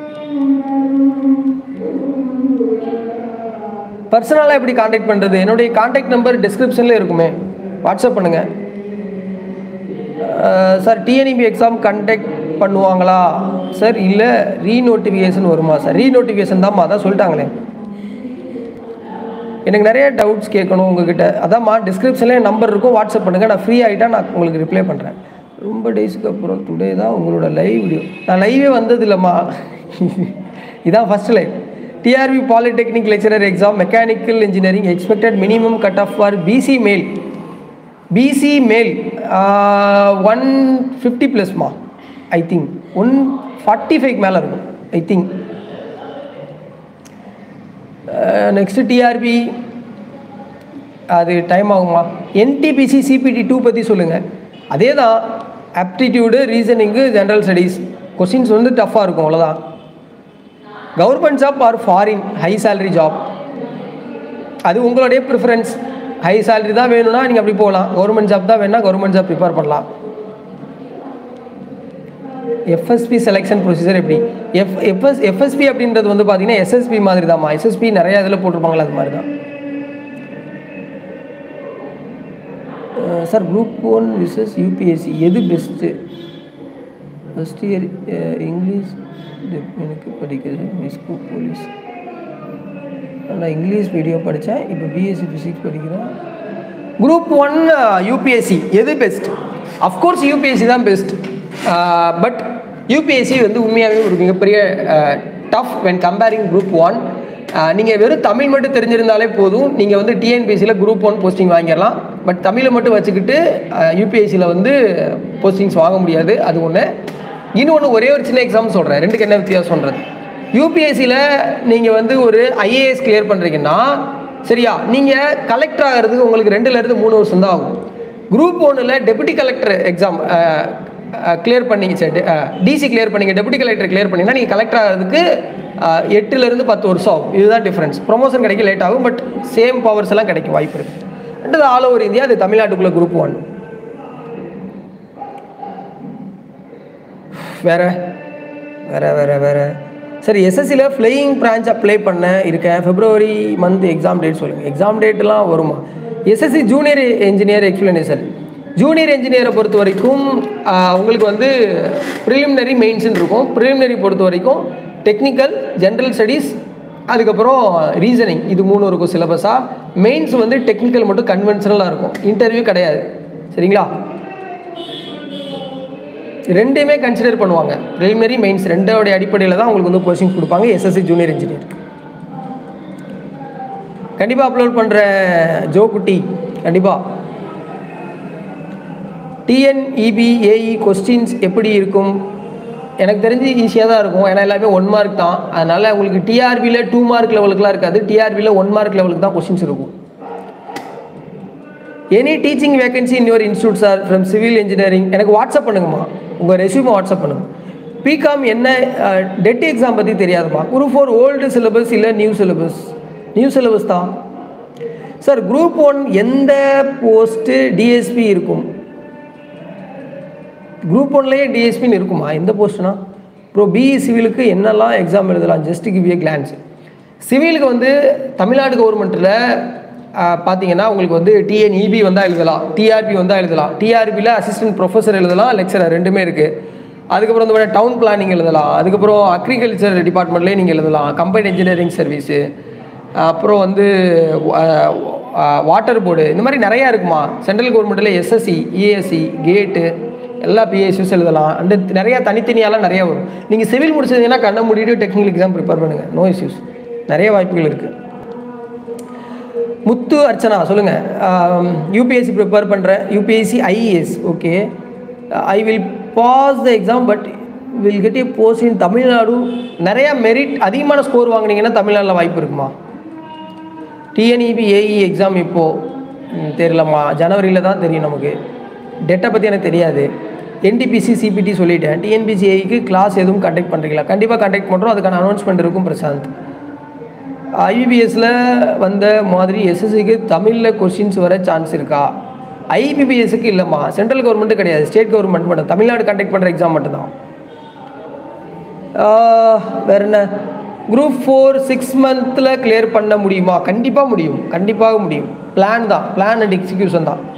பர்சனலாக எப்படி காண்டாக்ட் பண்ணுறது என்னுடைய காண்டாக்ட் நம்பர் டிஸ்கிரிப்ஷனில் இருக்குமே வாட்ஸ்அப் பண்ணுங்கள் சார் டிஎன்இபி எக்ஸாம் கண்டக்ட் பண்ணுவாங்களா சார் இல்லை ரீநோட்டிஃபிகேஷன் வருமா சார் ரீநோட்டிஃபிகேஷன் தான்மா அதான் சொல்லிட்டாங்களே எனக்கு நிறைய டவுட்ஸ் கேட்கணும் உங்ககிட்ட அதான்மா டிஸ்கிரிப்ஷன்லேயே நம்பர் இருக்கும் வாட்ஸ்அப் பண்ணுங்கள் நான் ஃப்ரீ ஆகிட்டா நான் உங்களுக்கு ரிப்ளை பண்ணுறேன் ரொம்ப டேஸ்க்கு அப்புறம் டுடே தான் உங்களோட லைவ் வீடியோ நான் லைவே வந்தது இல்லைம்மா இதான் first live TRB polytechnic lecturer exam mechanical engineering expected minimum cut off for BC male BC male one fifty ப்ளஸ்மா I think one forty five மேலே இருக்கும் ஐ திங்க் நெக்ஸ்ட் டிஆர்பி அது டைம் ஆகுமா NTPC CBT two பற்றி சொல்லுங்கள் அதே தான் aptitude reasoning general studies questions வந்து டஃப்பாக இருக்கும் அவ்வளோதான் government job or foreign high salary job அது உங்களுடைய ப்ரிஃபரன்ஸ் ஹை சேலரி தான் வேணும்னா நீங்கள் அப்படி போகலாம் கவர்மெண்ட் ஜாப் தான் வேணும்னா கவர்மெண்ட் ஜாப் ப்ரிப்பேர் பண்ணலாம் எஃப்எஸ்பி செலெக்ஷன் ப்ரொசீஜர் எப்படி எஃப் எஃப்எஸ் எஃப்எஸ்பி அப்படின்றது வந்து பார்த்தீங்கன்னா எஸ்எஸ்பி மாதிரி தான்மா எஸ்எஸ்பி நிறைய இதில் போட்டிருப்பாங்களா அது மாதிரி தான் sir group one versus UPSC எது பெஸ்ட்டு ஃபஸ்ட் இயர் இங்கிலீஷ் எனக்கு படிக்கிறது ஸ்கூல் போலீஸ் நான் இங்கிலீஷ் வீடியோ படித்தேன் இப்போ பிஎஸ்சி ஃபிசிக்ஸ் படிக்கிறேன் குரூப் ஒன் யூபிஎஸ்சி எது பெஸ்ட் அஃப்கோர்ஸ் யூபிஎஸ்சி தான் பெஸ்ட் பட் யூபிஎஸ்சி வந்து உண்மையாகவே ஒரு மிகப்பெரிய tough when comparing group one நீங்கள் வெறும் தமிழ் மட்டும் தெரிஞ்சிருந்தாலே போதும் நீங்கள் வந்து டிஎன்பிஎஸ்சியில் குரூப் ஒன் போஸ்டிங் வாங்கிடலாம் பட் தமிழை மட்டும் வச்சுக்கிட்டு யூபிஎஸ்சியில் வந்து போஸ்டிங்ஸ் வாங்க முடியாது அது ஒன்று இன்னொன்று ஒரே ஒரு சின்ன எக்ஸாம் சொல்கிறேன் ரெண்டுக்கு என்ன வித்தியாசம் சொல்கிறது யூபிஎஸ்சியில் நீங்கள் வந்து ஒரு ஐஏஎஸ் கிளியர் பண்ணுறீங்கன்னா சரியா நீங்கள் கலெக்டர் ஆகிறதுக்கு உங்களுக்கு ரெண்டுலேருந்து மூணு வருஷம் தான் ஆகும் குரூப் ஒன்றில் டெபுட்டி கலெக்டர் எக்ஸாம் கிளியர் பண்ணீங்க சார் டிசி கிளியர் பண்ணீங்க டெபுட்டி கலெக்டர் கிளியர் பண்ணிங்கன்னா நீங்கள் கலெக்டர் ஆகிறதுக்கு எட்டுலேருந்து பத்து வருஷம் ஆகும் இதுதான் டிஃப்ரென்ஸ் ப்ரொமோஷன் கிடைக்க லேட் ஆகும் பட் சேம் பவர்ஸ் எல்லாம் கிடைக்கும் வாய்ப்பு இருக்குது ரெண்டு ஆல் ஓவர் இந்தியா அது தமிழ்நாட்டுக்குள்ளே குரூப் ஒன் வேற வேற வேற வேற சரி எஸ்எஸ்சியில் ஃப்ளையிங் பிரான்ச் அப்ளை பண்ண இருக்கேன் ஃபெப்ரவரி மந்த் எக்ஸாம் டேட் சொல்லுங்கள் எக்ஸாம் டேட்லாம் வருமா SSC junior engineer explanation junior என்ஜினியரை பொறுத்த வரைக்கும் உங்களுக்கு வந்து ப்ரிலிமினரி மெயின்ஸ்னு இருக்கும் ப்ரிலிமினரி பொறுத்த வரைக்கும் டெக்னிக்கல் ஜென்ரல் ஸ்டடீஸ் அதுக்கப்புறம் ரீசனிங் இது மூணு இருக்கும் சிலபஸாக மெயின்ஸ் வந்து டெக்னிக்கல் மட்டும் கன்வென்ஷனலாக இருக்கும் இன்டர்வியூ கிடையாது சரிங்களா ரெண்டையுமே கன்சிடர் பண்ணுவாங்க ப்ரிலிமினரி மெயின்ஸ் ரெண்டோடைய அடிப்படையில் தான் உங்களுக்கு வந்து கோச்சிங் கொடுப்பாங்க எஸ்எஸ்சி ஜூனியர் இன்ஜினியர் கண்டிப்பாக அப்லோட் பண்ணுற ஜோ குட்டி கண்டிப்பாக டிஎன்இபி ஏஇ கொஸ்டின்ஸ் எப்படி இருக்கும் எனக்கு தெரிஞ்சு ஈஸியாக தான் இருக்கும் ஏன்னா எல்லாமே ஒன் மார்க் தான் அதனால் உங்களுக்கு டிஆர்பியில் டூ மார்க் லெவலுக்குலாம் இருக்காது டிஆர்பியில் ஒன் மார்க் லெவலுக்கு தான் கொஸ்டின்ஸ் இருக்கும் any teaching vacancy in your institute sir from civil engineering எனக்கு வாட்ஸ்அப் பண்ணுங்கம்மா உங்கள் ரெசியூமை வாட்ஸ்அப் பண்ணுங்க பிகாம் என்ன டெட் எக்ஸாம் பற்றி தெரியாதுமா குரூப் ஃபோர் ஓல்டு சிலபஸ் இல்லை நியூ சிலபஸ் நியூ சிலபஸ் தான் சார் குரூப் ஒன் எந்த போஸ்ட்டு டிஎஸ்பி இருக்கும் குரூப் ஒன்லேயே டிஎஸ்பின்னு இருக்குமா எந்த போஸ்ட்னா ப்ரோ பிஇ சிவிலுக்கு என்னெல்லாம் எக்ஸாம் எழுதலாம் ஜஸ்ட் கிவ் ஏ கிளான்ஸ் சிவிலுக்கு வந்து தமிழ்நாடு கவர்மெண்ட்டில் பார்த்தீங்கன்னா உங்களுக்கு வந்து டிஎன்இபி வந்தால் எழுதலாம் டிஆர்பி வந்தால் எழுதலாம் டிஆர்பியில் அசிஸ்டன்ட் ப்ரொஃபஸர் எழுதலாம் லெக்சரர் ரெண்டுமே இருக்குது அதுக்கப்புறம் இந்த மாதிரி டவுன் பிளானிங் எழுதலாம் அதுக்கப்புறம் அக்ரிகல்ச்சர் டிபார்ட்மெண்ட்லேயே நீங்கள் எழுதலாம் கம்பைன் இன்ஜினியரிங் சர்வீஸு அப்புறம் வந்து வாட்டர் போர்டு இந்த மாதிரி நிறையா இருக்குமா சென்ட்ரல் கவர்மெண்ட்டில் எஸ்எஸ்சி இஎஸ்சி கேட்டு எல்லா பிஎஸ்யூஸ் எழுதலாம் அந்த நிறையா தனித்தனியாலாம் நிறையா வரும் நீங்கள் சிவில் முடிச்சதுங்கன்னா கண்ணை மூடிட்டு டெக்னிக்கல் எக்ஸாம் ப்ரிப்பேர் பண்ணுங்கள் நோ இஷ்யூஸ் நிறைய வாய்ப்புகள் இருக்குது முத்து அர்ச்சனா சொல்லுங்கள் யூபிஎஸ்சி ப்ரிப்பேர் பண்ணுறேன் UPSC IAS okay I will pass the exam but will get a post in Tamil Nadu நிறையா மெரிட் அதிகமான ஸ்கோர் வாங்கினீங்கன்னா தமிழ்நாட்டில் வாய்ப்பு இருக்குமா டிஎன்இபி ஏஇ எக்ஸாம் இப்போது தெரியலம்மா ஜனவரியில் தான் தெரியும் நமக்கு டேட்டை பற்றி எனக்கு தெரியாது என்டிபிசி சிபிடி சொல்லிட்டேன் டிஎன்பிசிஐக்கு கிளாஸ் எதுவும் கண்டக்ட் பண்ணுறீங்களா கண்டிப்பாக கண்டக்ட் பண்ணுறோம் அதுக்கான அனௌன்ஸ்மெண்ட் இருக்கும் பிரசாந்த் ஐபிபிஎஸ்ல வந்த மாதிரி எஸ்எஸ்சிக்கு தமிழில் கொஷின்ஸ் வர சான்ஸ் இருக்கா ஐபிபிஎஸ்க்கு இல்லைம்மா சென்ட்ரல் கவர்மெண்ட்டு கிடையாது ஸ்டேட் கவர்மெண்ட் மட்டும் தமிழ்நாடு கண்டக்ட் பண்ணுற எக்ஸாம் மட்டும்தான் ஆஹ், வேற என்ன குரூப் ஃபோர் சிக்ஸ் மந்த்தில் கிளியர் பண்ண முடியுமா கண்டிப்பாக முடியும் கண்டிப்பாக முடியும் பிளான் தான் பிளான் அண்ட் எக்ஸிக்யூஷன் தான்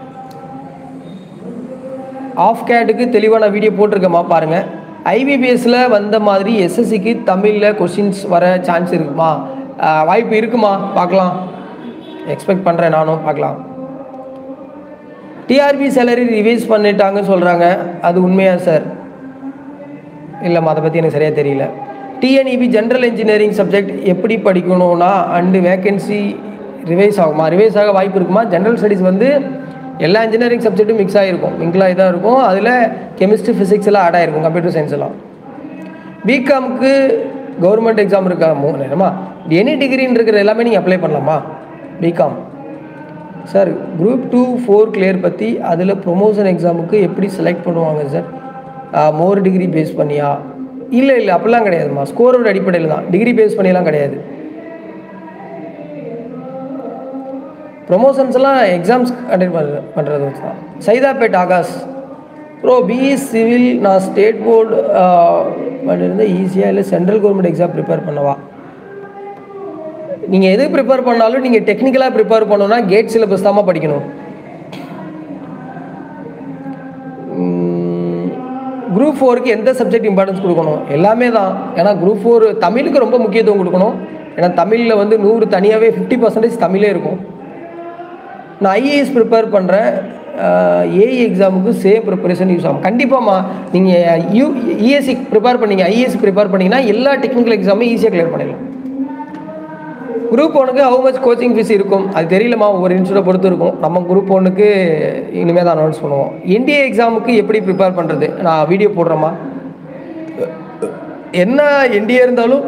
ஆஃப் கேட்டுக்கு தெளிவான வீடியோ போட்டிருக்கேம்மா பாருங்கள் ஐபிபிஎஸ்ல வந்த மாதிரி எஸ்எஸ்சிக்கு தமிழில் கொஷின்ஸ் வர சான்ஸ் இருக்குமா ஆஹ், வாய்ப்பு இருக்குமா பார்க்கலாம் எக்ஸ்பெக்ட் பண்ணுறேன் நானும் பார்க்கலாம் டிஆர்பி சேலரி ரிவைஸ் பண்ணிட்டாங்கன்னு சொல்கிறாங்க அது உண்மையா சார் இல்லைம்மா அதை பற்றி எனக்கு சரியாக தெரியல டிஎன்இபி ஜென்ரல் இன்ஜினியரிங் சப்ஜெக்ட் எப்படி படிக்கணும்னா அண்டு வேகன்சி ரிவைஸ் ஆகுமா ரிவைஸ் ஆக வாய்ப்பு இருக்குமா ஜென்ரல் ஸ்டடீஸ் வந்து எல்லா இன்ஜினியரிங் சப்ஜெக்ட்டும் மிக்ஸ் ஆகிருக்கும் மிங்கிளாகி தான் இருக்கும் அதில் கெமிஸ்ட்ரி ஃபிசிக்ஸ் எல்லாம் ஆட் ஆகிருக்கும் கம்ப்யூட்டர் சயின்ஸ் எல்லாம் பிகாம்க்கு கவர்மெண்ட் எக்ஸாம் இருக்கா மூணு நேரமா எனி டிகிரின்னு இருக்கிற எல்லாமே நீங்கள் அப்ளை பண்ணலாமா BCom sir group two four clear பற்றி அதில் ப்ரொமோஷன் எக்ஸாமுக்கு எப்படி செலக்ட் பண்ணுவாங்க சார் மோர் டிகிரி பேஸ் பண்ணியா இல்லை இல்லை அப்படிலாம் கிடையாதும்மா ஸ்கோரோட அடிப்படையில் தான் டிகிரி பேஸ் பண்ணிலாம் கிடையாது ப்ரொமோஷன்ஸ் எல்லாம் எக்ஸாம்ஸ் அட்டென்ட் பண்ணுறது பண்ணுறது வச்சு தான் Saidapet Akash bro BE civil நான் ஸ்டேட் போர்டு பண்ணியிருந்தேன் ஈஸியாக இல்லை சென்ட்ரல் கவர்மெண்ட் எக்ஸாம் ப்ரிப்பேர் பண்ணவா நீங்கள் எது ப்ரிப்பேர் பண்ணாலும் நீங்கள் டெக்னிக்கலாக ப்ரிப்பேர் பண்ணணும்னா கேட் சிலபஸ் தாம்மா படிக்கணும் குரூப் ஃபோருக்கு எந்த சப்ஜெக்ட் இம்பார்ட்டன்ஸ் கொடுக்கணும் எல்லாமே தான் ஏன்னா குரூப் ஃபோர் தமிழுக்கு ரொம்ப முக்கியத்துவம் கொடுக்கணும் ஏன்னா தமிழில் வந்து நூறு தனியாகவே ஃபிஃப்டி பர்சன்டேஜ் தமிழே இருக்கும் நான் ஐஏஎஸ் ப்ரிப்பேர் பண்ணுறேன் ஏஇ எக்ஸாமுக்கு சேம் ப்ரிப்பரேஷன் யூஸ் ஆகும் கண்டிப்பாம்மா நீங்கள் யூ இஎஸ்சி ப்ரிப்பேர் பண்ணீங்க ஐஏஎஸ் ப்ரிப்பேர் பண்ணீங்கன்னா எல்லா டெக்னிக்கல் எக்ஸாமும் ஈஸியாக கிளியர் பண்ணிடலாம் குரூப் ஒனுக்கு ஹவு மச் கோச்சிங் ஃபீஸ் இருக்கும் அது தெரியலமா ஒவ்வொரு இன்ஸ்டியூட்டை பொறுத்து இருக்கும் நம்ம குரூப் ஒன்றுக்கு இனிமேல் தான் அனௌன்ஸ் பண்ணுவோம் என்டிஏ எக்ஸாமுக்கு எப்படி ப்ரிப்பேர் பண்ணுறது நான் வீடியோ போடுறேம்மா என்ன என்டிஏ இருந்தாலும்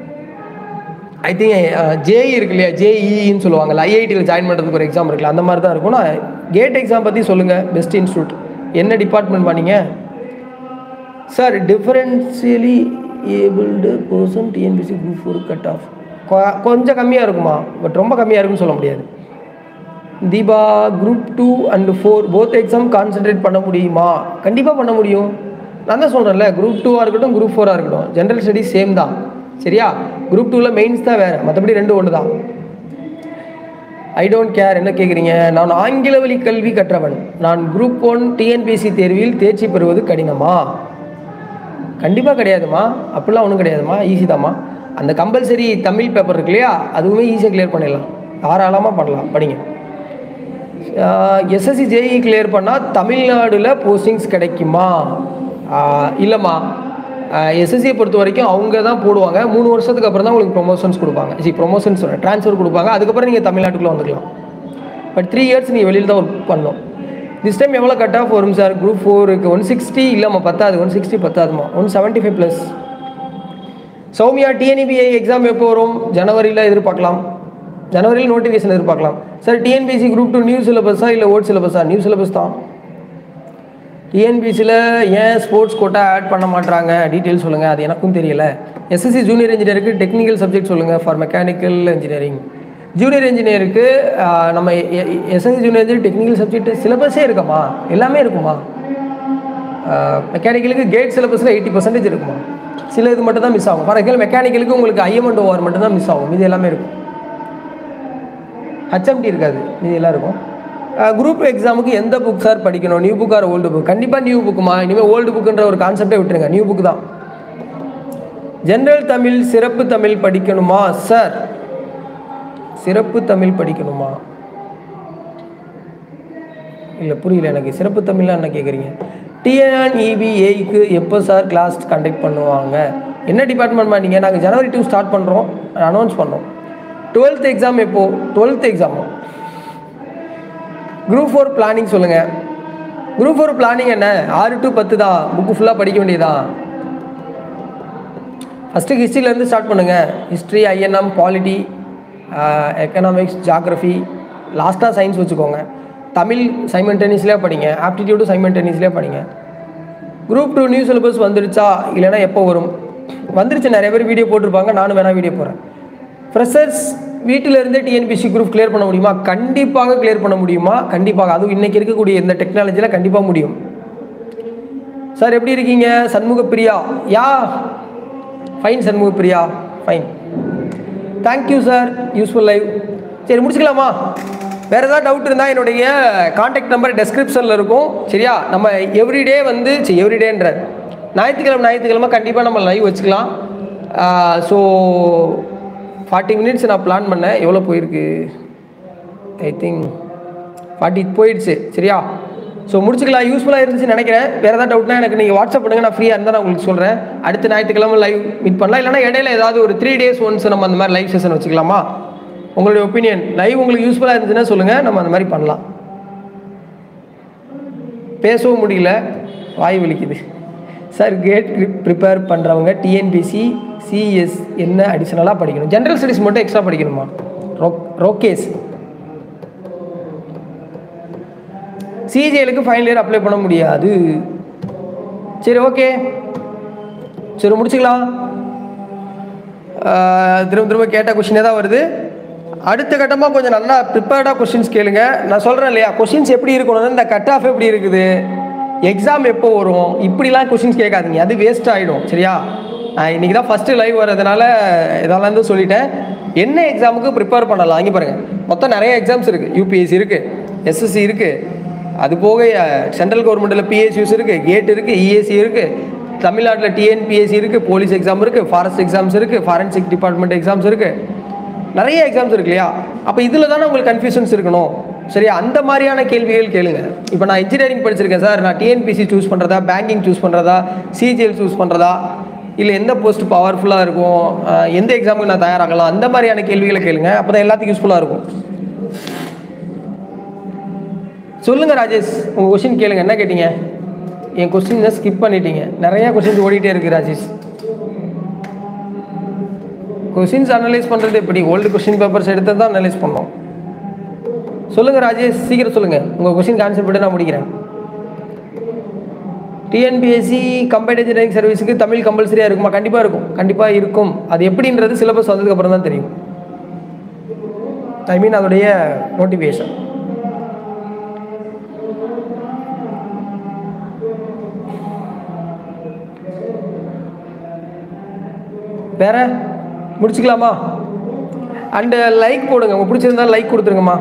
ஐ திங்க் ஜேஇ இருக்கு இல்லையா ஜேஇன்னு சொல்லுவாங்கல்ல ஐஐடியில் ஜாயின் பண்ணுறதுக்கு ஒரு எக்ஸாம் இருக்குல்ல அந்த மாதிரி தான் இருக்கும் நான் கேட் எக்ஸாம் பற்றி சொல்லுங்கள் பெஸ்ட் இன்ஸ்டியூட் என்ன டிபார்ட்மெண்ட் பண்ணீங்க sir differentially abled person TNPC group four cut off கொஞ்சம் கம்மியாக இருக்குமா பட் ரொம்ப கம்மியாக இருக்குன்னு சொல்ல முடியாது Deepa group two and four both exam concentrate பண்ண முடியுமா கண்டிப்பாக பண்ண முடியும் நான் தான் சொல்கிறேன்ல குரூப் டூவாக இருக்கட்டும் குரூப் ஃபோராக இருக்கட்டும் ஜென்ரல் ஸ்டடீஸ் சேம் தான் சரியா குரூப் டூவில் மெயின்ஸ் தான் வேறு மற்றபடி ரெண்டு ஒன்று தான் ஐ டோன்ட் கேர் என்ன கேட்குறீங்க நான் ஆங்கில வழி கல்வி கற்றவன் நான் குரூப் ஒன் டிஎன்பிஎஸ்சி தேர்வில் தேர்ச்சி பெறுவது கடினமா கண்டிப்பாக கிடையாதுமா அப்படிலாம் ஒன்றும் கிடையாதுமா ஈஸி தாம்மா அந்த கம்பல்சரி தமிழ் பேப்பர் இருக்கு இல்லையா அதுவுமே ஈஸியாக கிளியர் பண்ணிடலாம் தாராளமாக பண்ணலாம் படிங்க எஸ்எஸ்சி ஜேஇ கிளியர் பண்ணால் தமிழ்நாடுல போஸ்டிங்ஸ் கிடைக்குமா ஆஹ் இல்லைம்மா எஸ்எஸ்சியை பொறுத்த வரைக்கும் அவங்க தான் போடுவாங்க மூணு வருஷத்துக்கு அப்புறம் தான் உங்களுக்கு ப்ரொமோஷன்ஸ் கொடுப்பாங்க சி ப்ரொமோஷன்ஸ் ட்ரான்ஸ்ஃபர் கொடுப்பாங்க அதுக்கப்புறம் நீங்கள் தமிழ்நாட்டுக்குள்ளே வந்துக்கலாம் பட் த்ரீ இயர்ஸ் நீங்கள் வெளியில் தான் ஒர்க் பண்ணணும் திஸ் டைம் எவ்வளோ கட் ஆஃப் வரும் சார் குரூப் ஃபோருக்கு ஒன் சிக்ஸ்டி இல்லைம்மா பத்தாது ஒன் சிக்ஸ்டி பத்தாதுமா one seventy five plus Soumya டிஎன்இபிஐ எக்ஸாம் எப்போ வரும் ஜனவரியில் எதிர்பார்க்கலாம் ஜனவரியில் நோட்டிஃபிகேஷன் எதிர்பார்க்கலாம் sir TNPC group two new சிலபஸா இல்லை ஓல்ட் சிலபஸா நியூ சிலபஸ் தான் டிஎன்பிசியில் ஏன் ஸ்போர்ட்ஸ் கோட்டா ஆட் பண்ண மாட்டாங்க டீட்டெயில் சொல்லுங்கள் அது எனக்கும் தெரியல எஸ்எஸ்சி ஜூனியர் இன்ஜினியருக்கு டெக்னிக்கல் சப்ஜெக்ட் சொல்லுங்கள் ஃபார் மெக்கானிக்கல் இன்ஜினியரிங் ஜூனியர் இன்ஜினியருக்கு நம்ம SSC junior engineer technical subject சிலபஸே இருக்குமா எல்லாமே இருக்குமா மெக்கானிக்கலுக்கு கேட் சிலபஸில் எயிட்டி பர்சன்டேஜ் இருக்குமா சில இது மட்டும் தான் மிஸ் ஆகும் ஃபார் எக்ஸாம்பிள் மெக்கானிக்கலுக்கு உங்களுக்கு ஐஎம் அண்ட் ஓஆர் மட்டும் தான் மிஸ் ஆகும் இது எல்லாமே இருக்கும் ஹச்எம்டி இருக்காது இது எல்லாம் இருக்கும் குரூப் எக்ஸாமுக்கு எந்த புக் சார் படிக்கணும் new book or old book கண்டிப்பாக நியூ புக்குமா இனிமேல் ஓல்டு புக்குன்ற ஒரு கான்செப்டே விட்டுருங்க நியூ புக் தான் ஜென்ரல் தமிழ் சிறப்பு தமிழ் படிக்கணுமா சார் சிறப்பு தமிழ் படிக்கணுமா இல்லை புரியல எனக்கு சிறப்பு தமிழ்லாம் என்ன கேட்குறீங்க டிஎன்இபிஏக்கு எப்போ சார் கிளாஸ் கண்டக்ட் பண்ணுவாங்க என்ன டிபார்ட்மெண்ட் நீங்கள் நாங்கள் ஜனவரி டூ ஸ்டார்ட் பண்ணுறோம் அனௌன்ஸ் பண்ணோம் டுவெல்த் எக்ஸாம் எப்போ டுவெல்த் எக்ஸாமா குரூப் ஃபோர் பிளானிங் சொல்லுங்கள் குரூப் ஃபோர் பிளானிங் என்ன ஆறு டு பத்து தான் புக்கு ஃபுல்லாக படிக்க வேண்டியதான் ஃபஸ்ட்டு ஹிஸ்ட்ரியிலேருந்து ஸ்டார்ட் பண்ணுங்கள் history INM polity economics geography லாஸ்ட்டாக சயின்ஸ் வச்சுக்கோங்க தமிழ் சைமன்டேனியஸ்லேயே படிங்க ஆப்டிடியூடும் சைமன்டேனியஸ்லேயே படிங்க குரூப் டூ நியூ சிலபஸ் வந்துருச்சா இல்லைன்னா எப்போ வரும் வந்துருச்சு நிறைய பேர் வீடியோ போட்டிருப்பாங்க நானும் வேணா வீடியோ போடுறேன் ஃப்ரெஷர்ஸ் வீட்டில் இருந்தே டிஎன்பிசி குரூப் கிளியர் பண்ண முடியுமா கண்டிப்பாக கிளியர் பண்ண முடியுமா கண்டிப்பாக அதுவும் இன்னைக்கு இருக்கக்கூடிய இந்த டெக்னாலஜியில் கண்டிப்பாக முடியும் சார் எப்படி இருக்கீங்க Shanmuga Priya yeah fine Shanmuga Priya fine thank you sir useful live சரி முடிச்சுக்கலாமா வேறு ஏதாவது டவுட் இருந்தால் என்னுடைய காண்டாக்ட் நம்பர் டெஸ்கிரிப்ஷனில் இருக்கும் சரியா நம்ம எவ்ரிடே வந்து சரி எவ்ரிடேன்ற ஞாயிற்றுக்கிழமை ஞாயிற்றுக்கிழமை கண்டிப்பாக நம்ம லைவ் வச்சுக்கலாம் ஸோ ஃபார்ட்டி மினிட்ஸ் நான் பிளான் பண்ணேன் எவ்வளோ போயிருக்கு ஐ திங்க் ஃபார்ட்டி போயிடுச்சு சரியா ஸோ முடிச்சுக்கலாம் யூஸ்ஃபுல்லாக இருந்துச்சுன்னு நினைக்கிறேன் வேறு ஏதாவது டவுட்னா எனக்கு நீங்கள் வாட்ஸ்அப் பண்ணுங்க நான் ஃப்ரீயாக இருந்தால் நான் உங்களுக்கு சொல்கிறேன் அடுத்த ஞாயிற்றுக்கிழமை லைவ் மீட் பண்ணலாம் இல்லைனா இடையில ஏதாவது ஒரு த்ரீ டேஸ் ஒன்ஸ் நம்ம அந்த மாதிரி லைவ் செஷன் வச்சுக்கலாமா உங்களுடைய ஒப்பீனியன் லைவ் உங்களுக்கு யூஸ்ஃபுல்லாக இருந்துச்சுன்னா சொல்லுங்கள் நம்ம அந்த மாதிரி பண்ணலாம் பேசவும் முடியல வாய் வலிக்குது சார் கேட் ப்ரிப்பேர் பண்ணுறவங்க டிஎன்பிசி சிஎஸ் என்ன அடிஷ்னலாக படிக்கணும் ஜென்ரல் ஸ்டடீஸ் மட்டும் எக்ஸ்ட்ரா படிக்கணுமா ரோ ரோகேஸ் சிஜிஎலுக்கு ஃபைனல் இயர் அப்ளை பண்ண முடியாது சரி ஓகே சரி முடிச்சுக்கலாம் ஆஹ் திரும்ப திரும்ப கேட்ட கொஷினே தான் வருது அடுத்த கட்டமாக கொஞ்சம் நல்லா ப்ரிப்பேர்டாக கொஷின்ஸ் கேளுங்க நான் சொல்கிறேன் இல்லையா கொஷின்ஸ் எப்படி இருக்கணும்னா இந்த கட் ஆஃப் எப்படி இருக்குது எக்ஸாம் எப்போ வரும் இப்படிலாம் கொஷின்ஸ் கேட்காதீங்க அது வேஸ்ட் ஆகிடும் சரியா நான் இன்றைக்கி தான் ஃபஸ்ட்டு லைவ் வர்றதுனால இதெல்லாம் வந்து சொல்லிட்டேன் என்ன எக்ஸாமுக்கு ப்ரிப்பேர் பண்ணலாம் இங்கே பாருங்கள் மொத்தம் நிறைய எக்ஸாம்ஸ் இருக்குது யூபிஎஸ்சி இருக்குது எஸ்எஸ்சி இருக்குது அது போக சென்ட்ரல் கவர்மெண்ட்டில் பிஎஸ்யூஸ் இருக்குது கேட் இருக்குது இஎஸ்சி இருக்குது தமிழ்நாட்டில் டிஎன்பிஎஸ்சி இருக்குது போலீஸ் எக்ஸாம் இருக்குது ஃபாரஸ்ட் எக்ஸாம்ஸ் இருக்குது ஃபாரன்சிக் டிபார்ட்மெண்ட் எக்ஸாம்ஸ் இருக்குது நிறைய எக்ஸாம்ஸ் இருக்கு இல்லையா அப்போ இதில் தானே உங்களுக்கு கன்ஃபியூஷன்ஸ் இருக்கணும் சரியா அந்த மாதிரியான கேள்விகள் கேளுங்க இப்போ நான் இன்ஜினியரிங் படிச்சிருக்கேன் சார் நான் டிஎன்பிசி சூஸ் பண்ணுறதா பேங்கிங் சூஸ் பண்ணுறதா சிஜிஎல் சூஸ் பண்ணுறதா இல்லை எந்த போஸ்ட் பவர்ஃபுல்லாக இருக்கும் அஹ் எந்த எக்ஸாமுக்கு நான் தயாராகலாம் அந்த மாதிரியான கேள்விகளை கேளுங்க அப்போ தான் எல்லாத்துக்கும் யூஸ்ஃபுல்லாக இருக்கும் சொல்லுங்க ராஜேஷ் உங்கள் கொஸ்டின் கேளுங்க என்ன கேட்டீங்க என் கொஸ்டினை ஸ்கிப் பண்ணிட்டீங்க நிறைய கொஸ்டின்ஸ் ஓடிட்டே இருக்கு ராஜேஷ் கொஸ்டின்ஸ் அனலைஸ் பண்ணுறது எப்படி ஓல்டு கொஸ்டின் பேப்பர்ஸ் எடுத்து தான் அனலைஸ் பண்ணோம் சொல்லுங்க ராஜேஷ் சீக்கிரம் சொல்லுங்க உங்கள் கொஸ்டின் ஆன்சர் பண்ணி நான் முடிக்கிறேன் டிஎன்பிஎஸ்சி கம்பைன்ட் இன்ஜினியரிங் சர்வீஸுக்கு தமிழ் கம்பல்சரியாக இருக்குமா கண்டிப்பாக இருக்கும் கண்டிப்பாக இருக்கும் அது எப்படின்றது சிலபஸ் வந்ததுக்கப்புறம் தான் தெரியும் ஐ மீன் அதோடைய நோட்டிஃபிகேஷன் வேற முடிச்சுக்கலாமா அண்டு லைக் போடுங்க உங்களுக்கு பிடிச்சிருந்தா லைக் கொடுத்துருங்கம்மா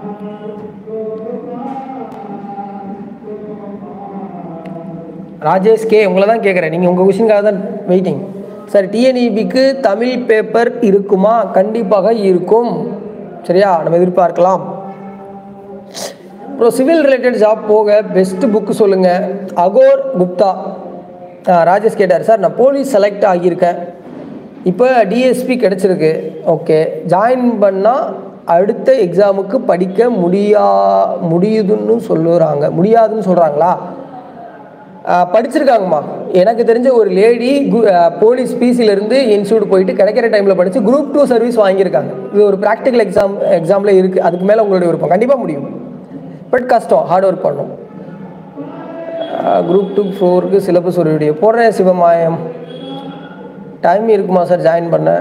ராஜேஷ் கே உங்களை தான் கேட்குறேன் நீங்கள் உங்கள் கொஷினுக்காக தான் வெயிட்டிங் சார் டிஎன்இபிக்கு தமிழ் பேப்பர் இருக்குமா கண்டிப்பாக இருக்கும் சரியா நம்ம எதிர்பார்க்கலாம் அப்புறம் சிவில் ரிலேட்டட் ஜாப் போக பெஸ்ட் புக்கு சொல்லுங்கள் அகோர் குப்தா ஆ, ராஜேஷ் கேட்டார் சார் நான் போலீஸ் செலக்ட் ஆகியிருக்கேன் இப்போ டிஎஸ்பி கிடச்சிருக்கு ஓகே ஜாயின் பண்ணால் அடுத்த எக்ஸாமுக்கு படிக்க முடியா முடியுதுன்னு சொல்லுறாங்க முடியாதுன்னு சொல்கிறாங்களா படிச்சிருக்காங்கம்மா எனக்கு தெரிஞ்ச ஒரு லேடி போலீஸ் பிசிலேருந்து இன்ஸ்டியூட் போயிட்டு கிடைக்கிற டைமில் படித்து குரூப் டூ சர்வீஸ் வாங்கியிருக்காங்க இது ஒரு ப்ராக்டிக்கல் எக்ஸாம் எக்ஸாமில் இருக்குது அதுக்கு மேலே உங்களுடைய விருப்பம் கண்டிப்பாக முடியும் பட் கஷ்டம் ஹார்ட் ஒர்க் பண்ணணும் குரூப் டூ ஃபோருக்கு சிலபஸ் ஒரு வீடியோ போடுறேன் சிவமாயம் டைம் இருக்குமா சார் ஜாயின் பண்ண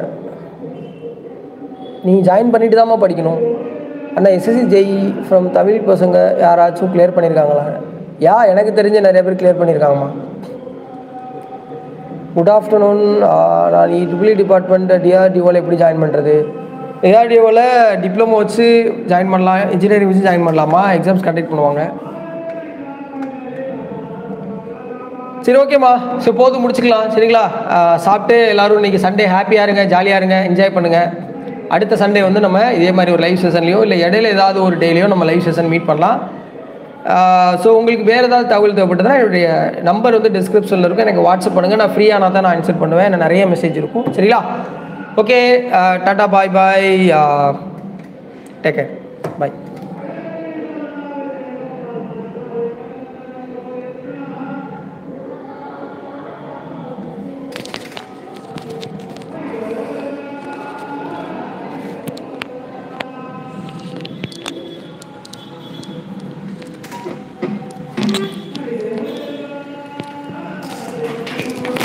நீ ஜாயின் பண்ணிட்டு தாம்மா படிக்கணும் அண்ணா எஸ்எஸ்சி ஜெய் ஃப்ரம் தமிழ் பசங்க யாராச்சும் கிளியர் பண்ணியிருக்காங்களா யா எனக்கு தெரிஞ்ச நிறைய பேர் கிளியர் பண்ணியிருக்காங்கம்மா குட் ஆஃப்டர்நூன் நான் ட்ரிபிளி டிபார்ட்மெண்ட் டிஆர்டிஓவில் எப்படி ஜாயின் பண்ணுறது டிஆர்டிஓவில் டிப்ளமோ வச்சு ஜாயின் பண்ணலாம் இன்ஜினியரிங் வச்சு ஜாயின் பண்ணலாமா எக்ஸாம்ஸ் கண்டக்ட் பண்ணுவாங்க சரி ஓகேம்மா ஸோ போதும் முடிச்சுக்கலாம் சரிங்களா ஆஹ் சாப்பிட்டு எல்லாரும் இன்னைக்கு சண்டே ஹாப்பியாக இருங்க ஜாலியாக இருங்க என்ஜாய் பண்ணுங்கள் அடுத்த சண்டே வந்து நம்ம இதே மாதிரி ஒரு லைவ் செஷன்லையோ இல்லை இடையில ஏதாவது ஒரு டேலையோ நம்ம லைவ் செஷன் மீட் பண்ணலாம் ஸோ உங்களுக்கு வேறு ஏதாவது தகவல் தேவைப்பட்டதுன்னா என்னுடைய நம்பர் வந்து டிஸ்கிரிப்ஷனில் இருக்கும் எனக்கு வாட்ஸ்அப் பண்ணுங்கள் நான் ஃப்ரீயானா தான் நான் ஆன்சர் பண்ணுவேன் எனக்கு நிறைய மெசேஜ் இருக்கும் சரிங்களா okay tata bye bye take care bye thank you